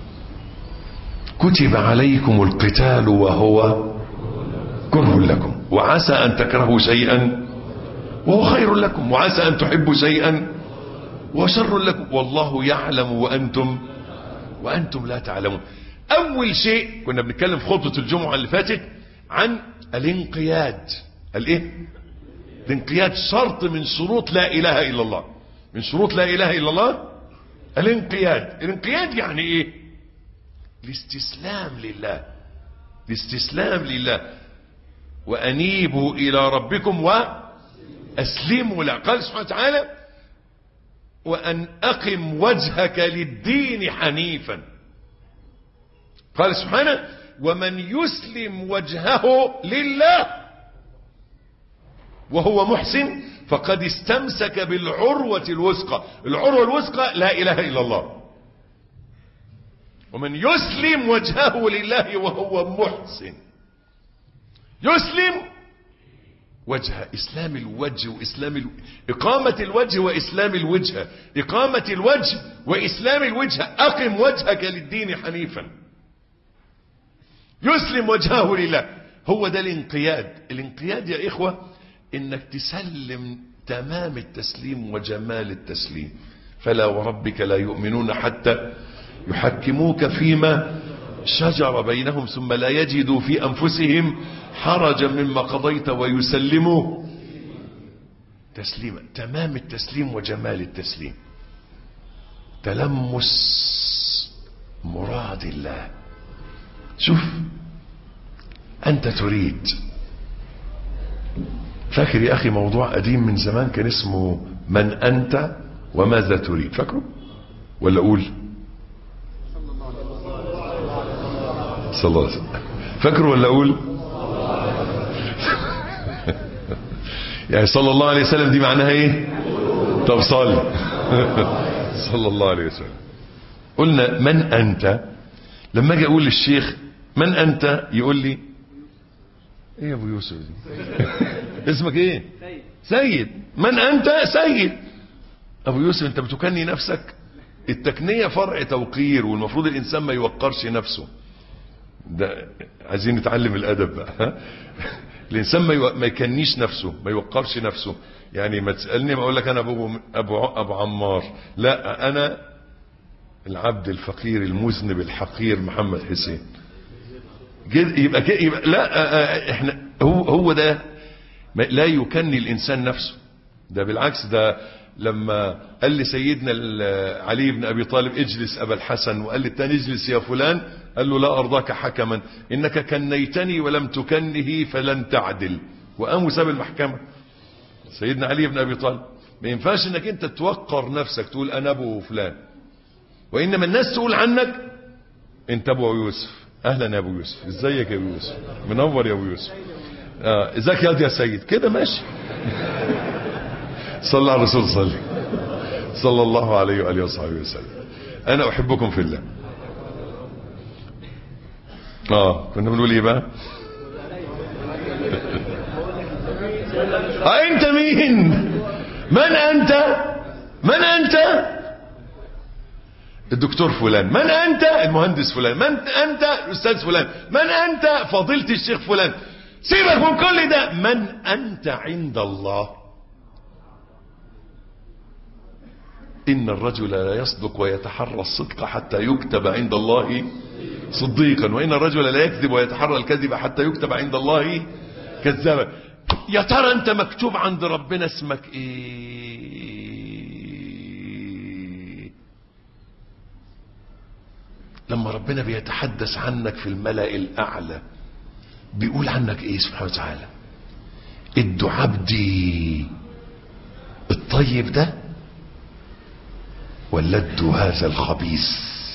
كتب عليكم القتال وهو كره لكم وعسى أن تكرهوا شيئا وهو خير لكم وعسى أن تحبوا شيئا وهو شر لكم والله يعلم وأنتم وأنتم لا تعلمون أول شيء كنا بنتكلم في خطبة الجمعة اللي فاتت عن الانقياد الايه الانقياد شرط من شروط لا إله إلا الله من شروط لا إله إلا الله الانقياد الانقياد يعني ايه الاستسلام لله الاستسلام لله وأنيبوا إلى ربكم وأسلموا له قال سبحانه وتعالى وأن أقم وجهك للدين حنيفا قال سبحانه ومن يسلم وجهه لله وهو محسن فقد استمسك بالعروة الوثقى العروة الوثقى لا إله إلا الله ومن يسلم وجهه لله وهو محسن يسلم وجه إسلام الوجه وإسلام ال... إقامة الوجه وإسلام الوجه إقامة الوجه وإسلام الوجه أقم وجهك للدين حنيفا يسلم وجهه لله هو ده الانقياد الانقياد يا إخوة إنك تسلم تمام التسليم وجمال التسليم فلا وربك لا يؤمنون حتى يحكموك فيما شجر بينهم ثم لا يجدوا في أنفسهم حرجا مما قضيت ويسلموا تسليما تمام التسليم وجمال التسليم تلمس مراد الله شوف أنت تريد فاكر يا أخي موضوع قديم من زمان كان اسمه من أنت وماذا تريد فاكره ولا أقول صلى الله عليه وسلم فاكره ولا أقول يعني صلى الله عليه وسلم دي معناها ايه طب صلي صلى الله عليه وسلم قلنا من أنت لما اجي اقول للشيخ من أنت يقول لي ايه يا ابو يوسف دي اسمك ايه سيد من انت سيد ابو يوسف انت بتكني نفسك التكنية فرع توقير والمفروض الانسان ما يوقرش نفسه ده عايزين نتعلم الادب بقى ها؟ الانسان ما, يو... ما يكنيش نفسه ما يوقرش نفسه يعني ما تسالني ما اقول لك انا ابو ابو ابو عمار لا انا العبد الفقير المذنب الحقير محمد حسين كده يبقى كده يبقى لا احنا هو هو ده لا يكني الانسان نفسه ده بالعكس ده لما قال لي سيدنا علي بن ابي طالب اجلس ابا الحسن وقال لي الثاني اجلس يا فلان قال له لا ارضاك حكما انك كنيتني ولم تكنه فلن تعدل وقام وساب المحكمه سيدنا علي بن ابي طالب ما ينفعش انك انت توقر نفسك تقول انا ابو فلان وانما الناس تقول عنك انت ابو يوسف اهلا يا ابو يوسف ازيك يا ابو يوسف منور يا ابو يوسف اه ازيك يا يا سيد كده ماشي صلى على الرسول صلى صلى الله عليه واله وصحبه وسلم انا احبكم في الله اه كنا بنقول ايه بقى آه انت مين من انت من انت الدكتور فلان من انت المهندس فلان من انت الاستاذ فلان من انت فضيلة الشيخ فلان سيبك من كل ده من انت عند الله ان الرجل لا يصدق ويتحرى الصدق حتى يكتب عند الله صديقا وان الرجل لا يكذب ويتحرى الكذب حتى يكتب عند الله كذابا يا ترى انت مكتوب عند ربنا اسمك ايه لما ربنا بيتحدث عنك في الملأ الأعلى بيقول عنك ايه سبحانه وتعالى ادوا عبدي الطيب ده ولا ادوا هذا الخبيث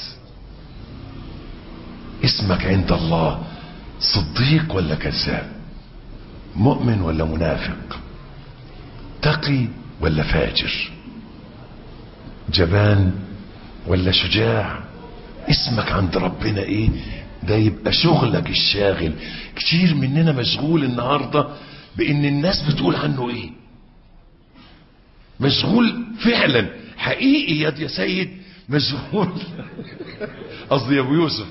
اسمك عند الله صديق ولا كذاب مؤمن ولا منافق تقي ولا فاجر جبان ولا شجاع اسمك عند ربنا ايه ده يبقى شغلك الشاغل كتير مننا مشغول النهاردة بان الناس بتقول عنه ايه مشغول فعلا حقيقي يا يا سيد مشغول قصدي يا ابو يوسف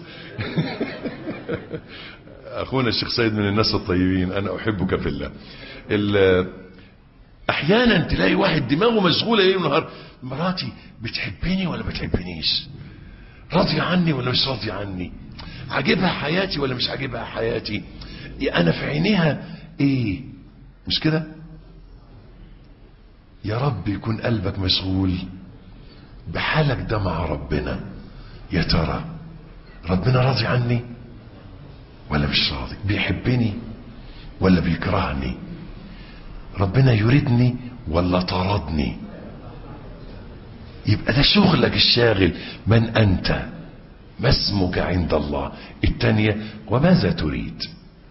اخونا الشيخ سيد من الناس الطيبين انا احبك في الله احيانا تلاقي واحد دماغه مشغوله ليل ونهار مراتي بتحبني ولا بتحبنيش راضية عني ولا مش راضية عني عاجبها حياتي ولا مش عاجبها حياتي انا في عينيها ايه مش كده يا رب يكون قلبك مشغول بحالك ده مع ربنا يا ترى ربنا راضي عني ولا مش راضي بيحبني ولا بيكرهني ربنا يريدني ولا طردني يبقى ده شغلك الشاغل من انت ما اسمك عند الله الثانية وماذا تريد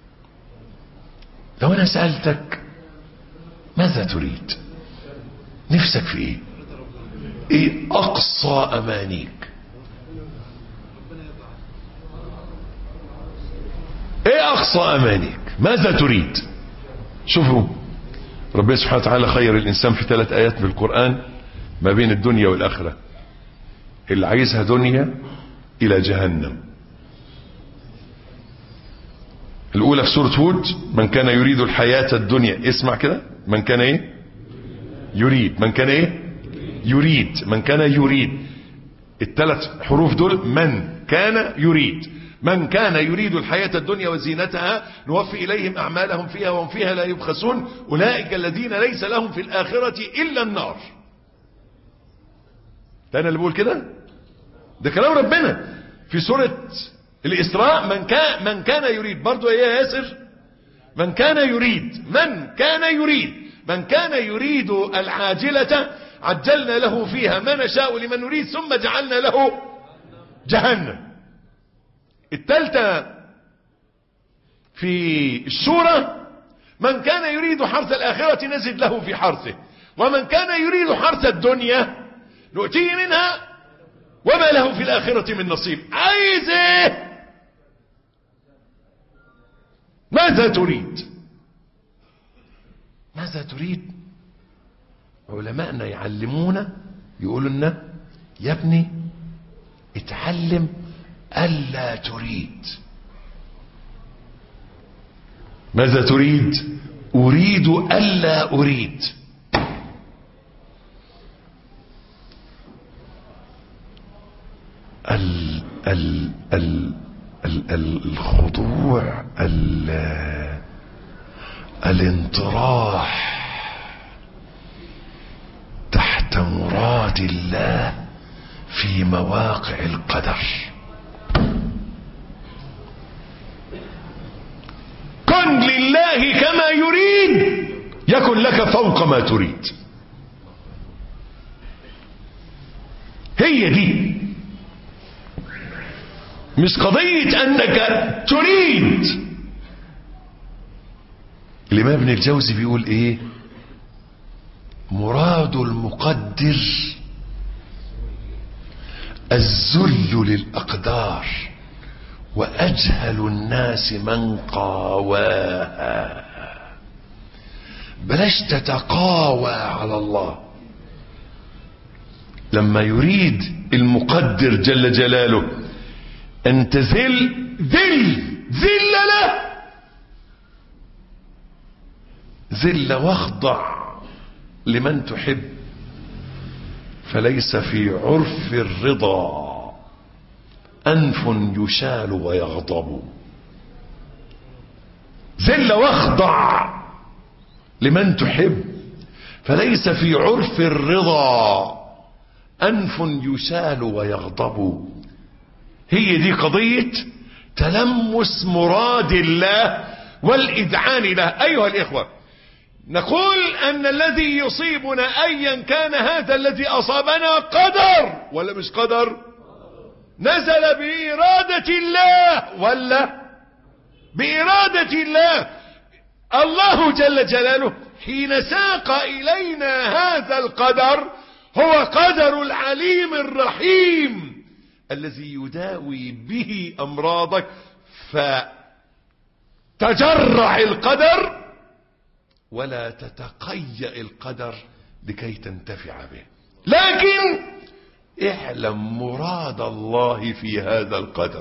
لو انا سألتك ماذا تريد نفسك في ايه ايه اقصى امانيك ايه اقصى امانيك ماذا تريد شوفوا ربنا سبحانه وتعالى خير الانسان في ثلاث ايات من القرآن ما بين الدنيا والاخرة اللي عايزها دنيا الى جهنم الاولى في سورة هود من كان يريد الحياة الدنيا اسمع كده من كان ايه يريد من كان ايه يريد من كان يريد الثلاث حروف دول من كان يريد من كان يريد الحياة الدنيا وزينتها نوفي إليهم أعمالهم فيها وهم فيها لا يبخسون أولئك الذين ليس لهم في الآخرة إلا النار ده أنا اللي بقول كده ده كلام ربنا في سورة الإسراء من كان, من كان يريد برضو إيه يا ياسر من كان يريد من كان يريد من كان يريد العاجلة عجلنا له فيها ما نشاء لمن نريد ثم جعلنا له جهنم الثالثة في السورة من كان يريد حرث الآخرة نزد له في حرثه ومن كان يريد حرث الدنيا نؤتيه منها وما له في الآخرة من نصيب عايز ايه ماذا تريد ماذا تريد علماءنا يعلمونا يقولوا لنا يا ابني اتعلم ألا تريد ماذا تريد أريد ألا أريد ال ال ال ال ال الخضوع ال الانطراح تحت مراد الله في مواقع القدر كن لله كما يريد يكن لك فوق ما تريد هي دي مش قضية انك تريد الامام ابن الجوزي بيقول ايه مراد المقدر الذل للأقدار وأجهل الناس من قاواها بلاش تتقاوى على الله لما يريد المقدر جل جلاله أن تذل ذل ذل له ذل واخضع لمن تحب فليس في عرف الرضا أنف يشال ويغضب ذل واخضع لمن تحب فليس في عرف الرضا أنف يشال ويغضب هي دي قضية تلمس مراد الله والإذعان له أيها الإخوة نقول أن الذي يصيبنا أيا كان هذا الذي أصابنا قدر ولا مش قدر نزل بإرادة الله ولا بإرادة الله الله جل جلاله حين ساق إلينا هذا القدر هو قدر العليم الرحيم الذي يداوي به أمراضك فتجرع القدر ولا تتقيأ القدر لكي تنتفع به لكن اعلم مراد الله في هذا القدر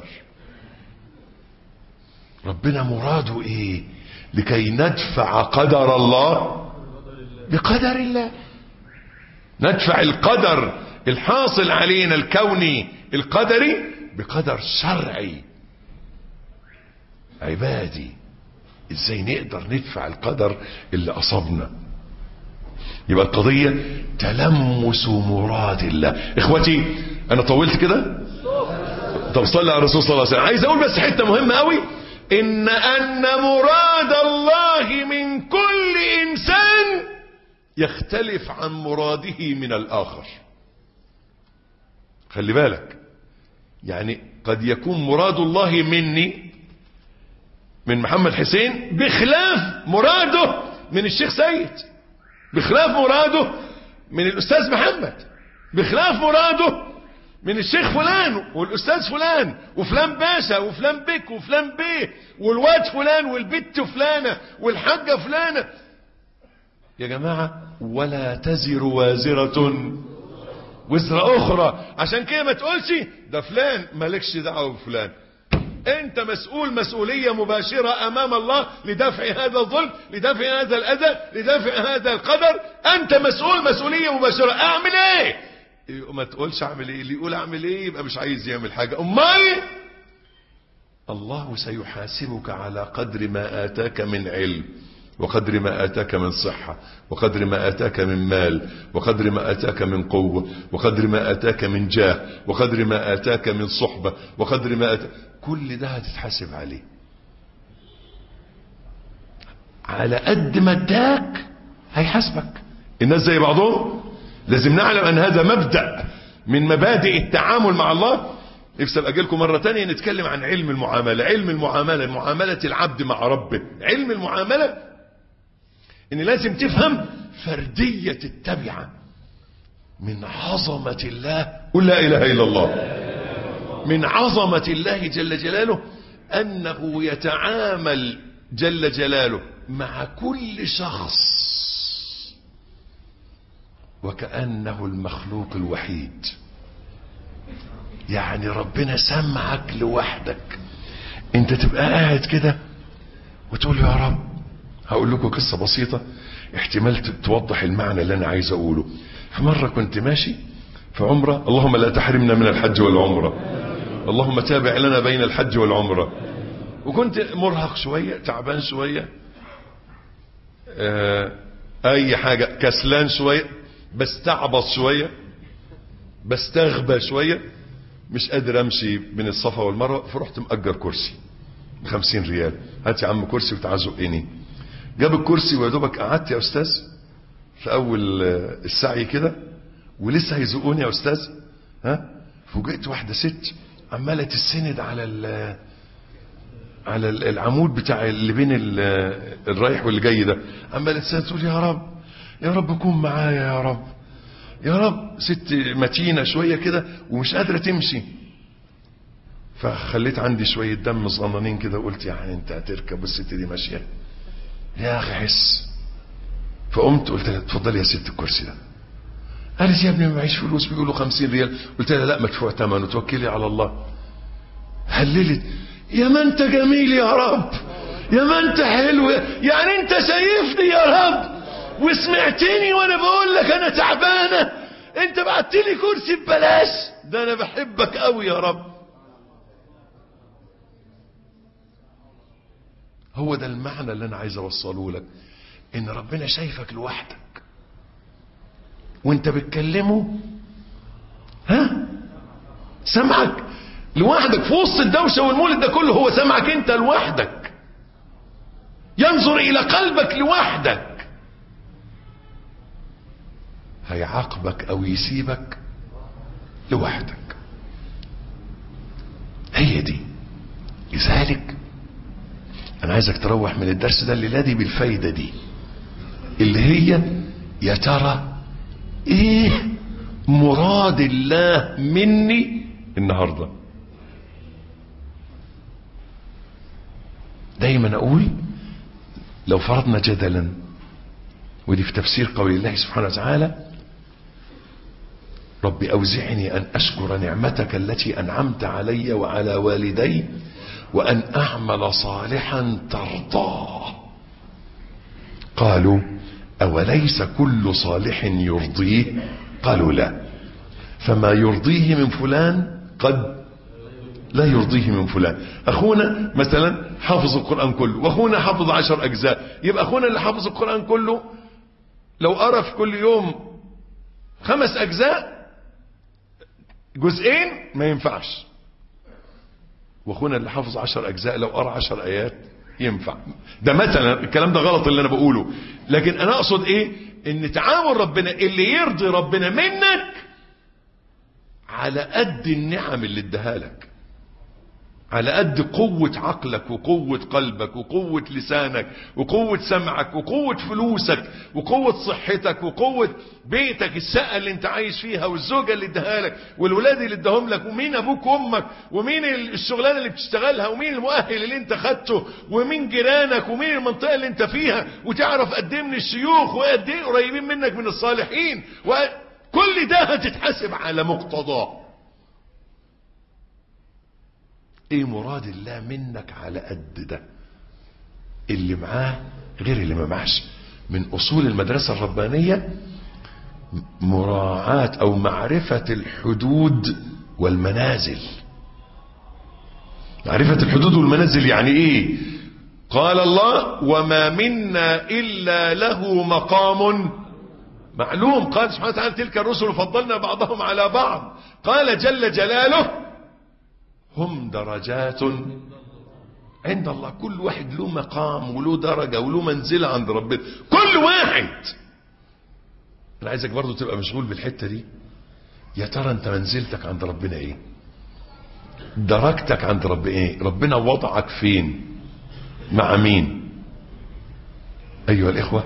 ربنا مراده ايه لكي ندفع قدر الله بقدر الله ندفع القدر الحاصل علينا الكوني القدري بقدر شرعي عبادي ازاي نقدر ندفع القدر اللي اصابنا يبقى القضية تلمس مراد الله اخوتي انا طولت كده طب صلي على الرسول صلى الله عليه وسلم عايز اقول بس حتة مهمة قوي ان ان مراد الله من كل انسان يختلف عن مراده من الاخر خلي بالك يعني قد يكون مراد الله مني من محمد حسين بخلاف مراده من الشيخ سيد بخلاف مراده من الأستاذ محمد بخلاف مراده من الشيخ فلان والأستاذ فلان وفلان باشا وفلان بك وفلان بيه والواد فلان والبت فلانة والحاجة فلانة يا جماعة ولا تزر وازرة وزر أخرى عشان كده ما تقولش ده فلان مالكش دعوة بفلان انت مسؤول مسؤولية مباشرة امام الله لدفع هذا الظلم لدفع هذا الاذى لدفع هذا القدر انت مسؤول مسؤولية مباشرة اعمل ايه ما تقولش اعمل ايه اللي يقول اعمل ايه يبقى مش عايز يعمل حاجة امال الله سيحاسبك على قدر ما اتاك من علم وقدر ما آتاك من صحة وقدر ما آتاك من مال وقدر ما آتاك من قوة وقدر ما آتاك من جاه وقدر ما آتاك من صحبة وقدر ما آتاك كل ده هتتحاسب عليه على قد ما اداك هيحاسبك الناس زي بعضهم لازم نعلم ان هذا مبدأ من مبادئ التعامل مع الله نفسي ابقى لكم مرة تانية نتكلم عن علم المعاملة علم المعاملة معاملة العبد مع ربه علم المعاملة ان لازم تفهم فردية التبعة من عظمة الله قل لا اله الا الله من عظمة الله جل جلاله انه يتعامل جل جلاله مع كل شخص وكأنه المخلوق الوحيد يعني ربنا سمعك لوحدك انت تبقى قاعد كده وتقول يا رب هقول لكم قصة بسيطة احتمال توضح المعنى اللي انا عايز اقوله في مرة كنت ماشي في عمرة اللهم لا تحرمنا من الحج والعمرة اللهم تابع لنا بين الحج والعمرة وكنت مرهق شوية تعبان شوية اه اي حاجة كسلان شوية بستعبط شوية بستغبى شوية مش قادر امشي من الصفا والمروة فرحت مأجر كرسي بخمسين ريال هات يا عم كرسي وتعال زقني جاب الكرسي ويا دوبك قعدت يا استاذ في اول السعي كده ولسه هيزقوني يا استاذ ها فوجئت واحده ست عماله تسند على ال على العمود بتاع اللي بين الرايح واللي جاي ده عماله تسند تقول يا رب يا رب كون معايا يا رب يا رب ست متينه شويه كده ومش قادره تمشي فخليت عندي شويه دم صغننين كده وقلت يعني انت هتركب والست دي ماشيه يا اخي حس فقمت قلت لها اتفضلي يا ست الكرسي ده قالت يا ابني ما معيش فلوس بيقولوا خمسين ريال قلت لها لا مدفوع ثمنه توكلي على الله هللت يا ما انت جميل يا رب يا ما انت حلو يعني انت شايفني يا رب وسمعتني وانا بقول لك انا تعبانه انت بعت لي كرسي ببلاش ده انا بحبك قوي يا رب هو ده المعنى اللي انا عايز اوصله لك ان ربنا شايفك لوحدك وانت بتكلمه ها سمعك لوحدك في وسط الدوشه والمولد ده كله هو سمعك انت لوحدك ينظر الى قلبك لوحدك هيعاقبك او يسيبك لوحدك هي دي لذلك انا عايزك تروح من الدرس ده الليله دي بالفايده دي اللي هي يا ترى ايه مراد الله مني النهارده دايما اقول لو فرضنا جدلا ودي في تفسير قول الله سبحانه وتعالى رب أوزعني أن أشكر نعمتك التي أنعمت علي وعلى والدي وأن أعمل صالحا ترضاه قالوا أوليس كل صالح يرضيه قالوا لا فما يرضيه من فلان قد لا يرضيه من فلان أخونا مثلا حافظ القرآن كله وأخونا حافظ عشر أجزاء يبقى أخونا اللي حافظ القرآن كله لو قرأ في كل يوم خمس أجزاء جزئين ما ينفعش واخونا اللي حافظ عشر اجزاء لو قرا عشر ايات ينفع ده مثلا الكلام ده غلط اللي انا بقوله لكن انا اقصد ايه ان تعامل ربنا اللي يرضي ربنا منك على قد النعم اللي اداها لك على قد قوة عقلك وقوة قلبك وقوة لسانك وقوة سمعك وقوة فلوسك وقوة صحتك وقوة بيتك الشقة اللي انت عايش فيها والزوجة اللي اداها لك والولاد اللي اداهم لك ومين ابوك وامك ومين الشغلانة اللي بتشتغلها ومين المؤهل اللي انت خدته ومين جيرانك ومين المنطقة اللي انت فيها وتعرف قد ايه من الشيوخ وقد ايه قريبين منك من الصالحين وكل ده هتتحاسب على مقتضاه ايه مراد الله منك على قد ده اللي معاه غير اللي ما معاش من اصول المدرسة الربانية مراعاة او معرفة الحدود والمنازل معرفة الحدود والمنازل يعني ايه قال الله وما منا الا له مقام معلوم قال سبحانه وتعالى تلك الرسل فضلنا بعضهم على بعض قال جل جلاله هم درجات عند الله كل واحد له مقام وله درجة وله منزلة عند ربنا كل واحد انا عايزك برضو تبقى مشغول بالحتة دي يا ترى انت منزلتك عند ربنا ايه درجتك عند ربنا ايه ربنا وضعك فين مع مين ايها الاخوة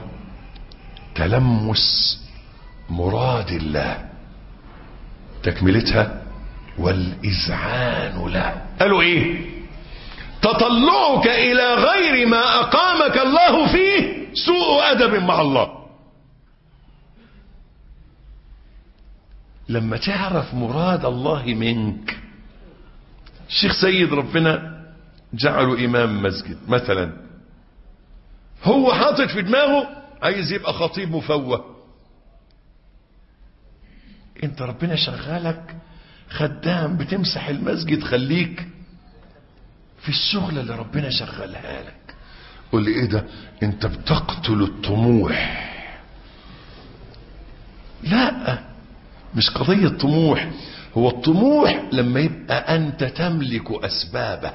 تلمس مراد الله تكملتها والإذعان له قالوا إيه تطلعك إلى غير ما أقامك الله فيه سوء أدب مع الله لما تعرف مراد الله منك الشيخ سيد ربنا جعله إمام مسجد مثلا هو حاطط في دماغه عايز يبقى خطيب مفوه انت ربنا شغالك خدام بتمسح المسجد خليك في الشغل اللي ربنا شغلها لك قول لي ايه ده انت بتقتل الطموح لا مش قضية طموح هو الطموح لما يبقى انت تملك اسبابه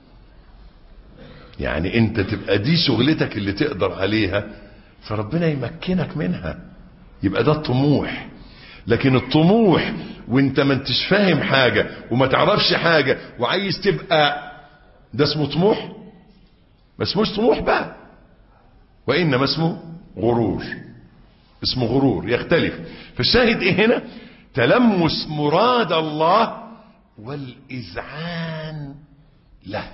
يعني انت تبقى دي شغلتك اللي تقدر عليها فربنا يمكنك منها يبقى ده الطموح لكن الطموح وانت ما انتش فاهم حاجة وما تعرفش حاجة وعايز تبقى ده اسمه طموح ما اسموش طموح بقى وانما اسمه غرور اسمه غرور يختلف فالشاهد ايه هنا تلمس مراد الله والاذعان له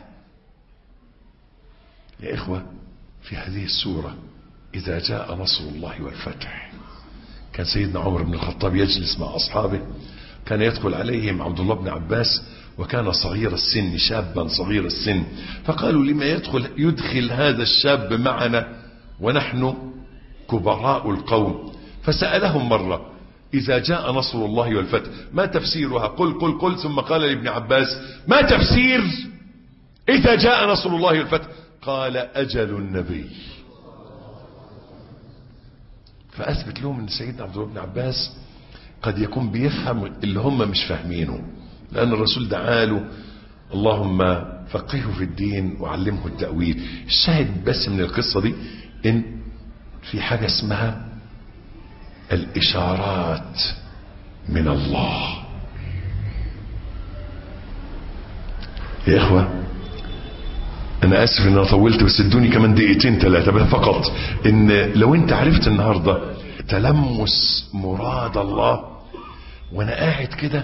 يا اخوة في هذه السورة اذا جاء نصر الله والفتح كان سيدنا عمر بن الخطاب يجلس مع أصحابه كان يدخل عليهم عبد الله بن عباس وكان صغير السن شابا صغير السن فقالوا لما يدخل يدخل هذا الشاب معنا ونحن كبراء القوم فسألهم مرة إذا جاء نصر الله والفتح ما تفسيرها قل قل قل ثم قال لابن عباس ما تفسير إذا جاء نصر الله والفتح قال أجل النبي فأثبت لهم أن سيدنا عبد الله بن عباس قد يكون بيفهم اللي هم مش فاهمينه لأن الرسول دعاله اللهم فقهه في الدين وعلمه التأويل الشاهد بس من القصة دي إن في حاجة اسمها الإشارات من الله يا إخوة انا اسف ان انا طولت بس ادوني كمان دقيقتين ثلاثة فقط ان لو انت عرفت النهاردة تلمس مراد الله وانا قاعد كده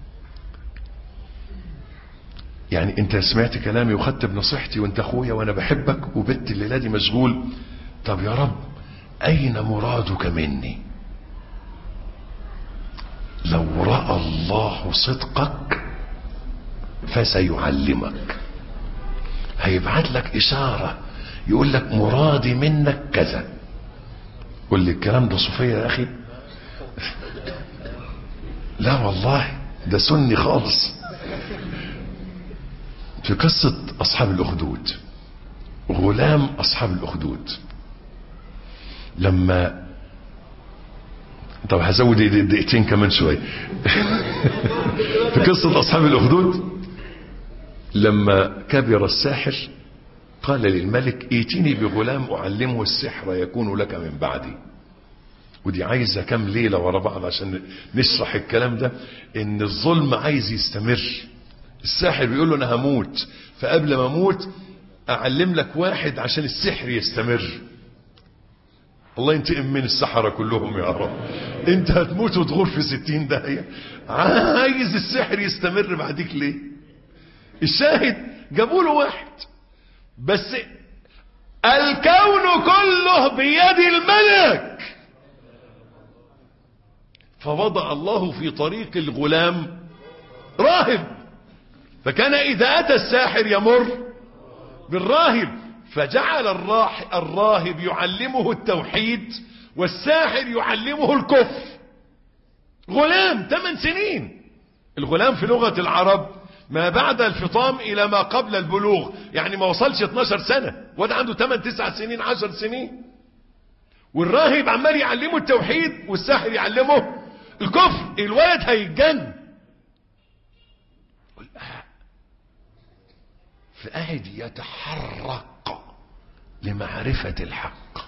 يعني انت سمعت كلامي وخدت بنصيحتي وانت اخويا وانا بحبك وبت الليلة دي مشغول طب يا رب اين مرادك مني لو رأى الله صدقك فسيعلمك هيبعت لك إشارة يقول لك مرادي منك كذا قول لي الكلام ده صوفية يا أخي لا والله ده سني خالص في قصة أصحاب الأخدود غلام أصحاب الأخدود لما طب هزود دقيقتين كمان شوية في قصة أصحاب الأخدود لما كبر الساحر قال للملك ائتني بغلام أعلمه السحر يكون لك من بعدي ودي عايزة كم ليلة ورا بعض عشان نشرح الكلام ده ان الظلم عايز يستمر الساحر بيقول له انا هموت فقبل ما اموت اعلم لك واحد عشان السحر يستمر الله ينتقم من السحرة كلهم يا رب انت هتموت وتغور في ستين داهية عايز السحر يستمر بعديك ليه الشاهد جابوا له واحد بس الكون كله بيد الملك فوضع الله في طريق الغلام راهب فكان إذا أتى الساحر يمر بالراهب فجعل الراح الراهب يعلمه التوحيد والساحر يعلمه الكفر غلام ثمان سنين الغلام في لغة العرب ما بعد الفطام إلى ما قبل البلوغ يعني ما وصلش 12 سنة وده عنده 8 9 سنين 10 سنين والراهب عمال يعلمه التوحيد والساحر يعلمه الكفر الولد هيتجن فقاعد يتحرك لمعرفة الحق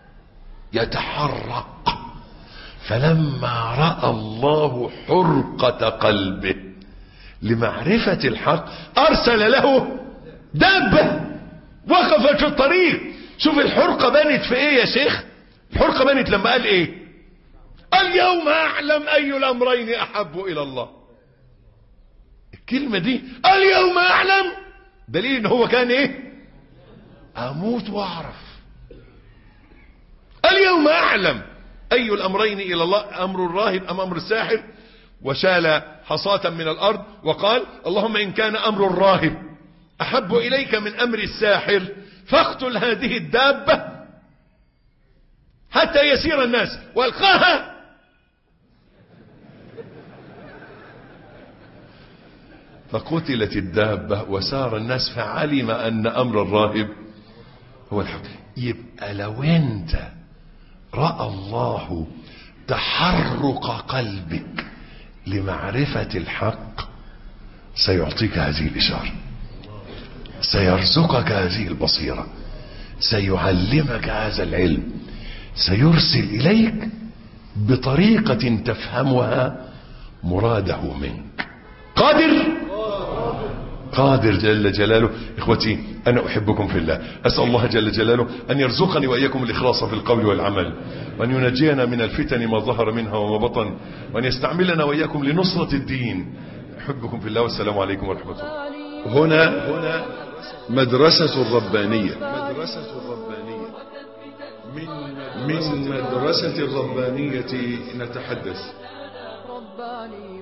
يتحرك فلما رأى الله حرقة قلبه لمعرفة الحق أرسل له دابة وقفت في الطريق شوف الحرقة بانت في ايه يا شيخ الحرقة بانت لما قال ايه اليوم اعلم اي الامرين احب الى الله الكلمة دي اليوم اعلم دليل ان هو كان ايه اموت واعرف اليوم اعلم اي الامرين الى الله امر الراهب ام امر الساحر وشال حصاة من الارض وقال اللهم ان كان امر الراهب احب اليك من امر الساحر فاقتل هذه الدابة حتى يسير الناس والقاها فقتلت الدابة وسار الناس فعلم ان امر الراهب هو الحق يبقى لو انت رأى الله تحرك قلبك لمعرفة الحق سيعطيك هذه الإشارة سيرزقك هذه البصيرة سيعلمك هذا العلم سيرسل إليك بطريقة تفهمها مراده منك قادر قادر جل جلاله اخوتي انا احبكم في الله اسال الله جل جلاله ان يرزقني واياكم الاخلاص في القول والعمل وان ينجينا من الفتن ما ظهر منها وما بطن وان يستعملنا واياكم لنصرة الدين احبكم في الله والسلام عليكم ورحمة الله هنا هنا مدرسة الربانية مدرسة الربانية من مدرسة الربانية نتحدث رباني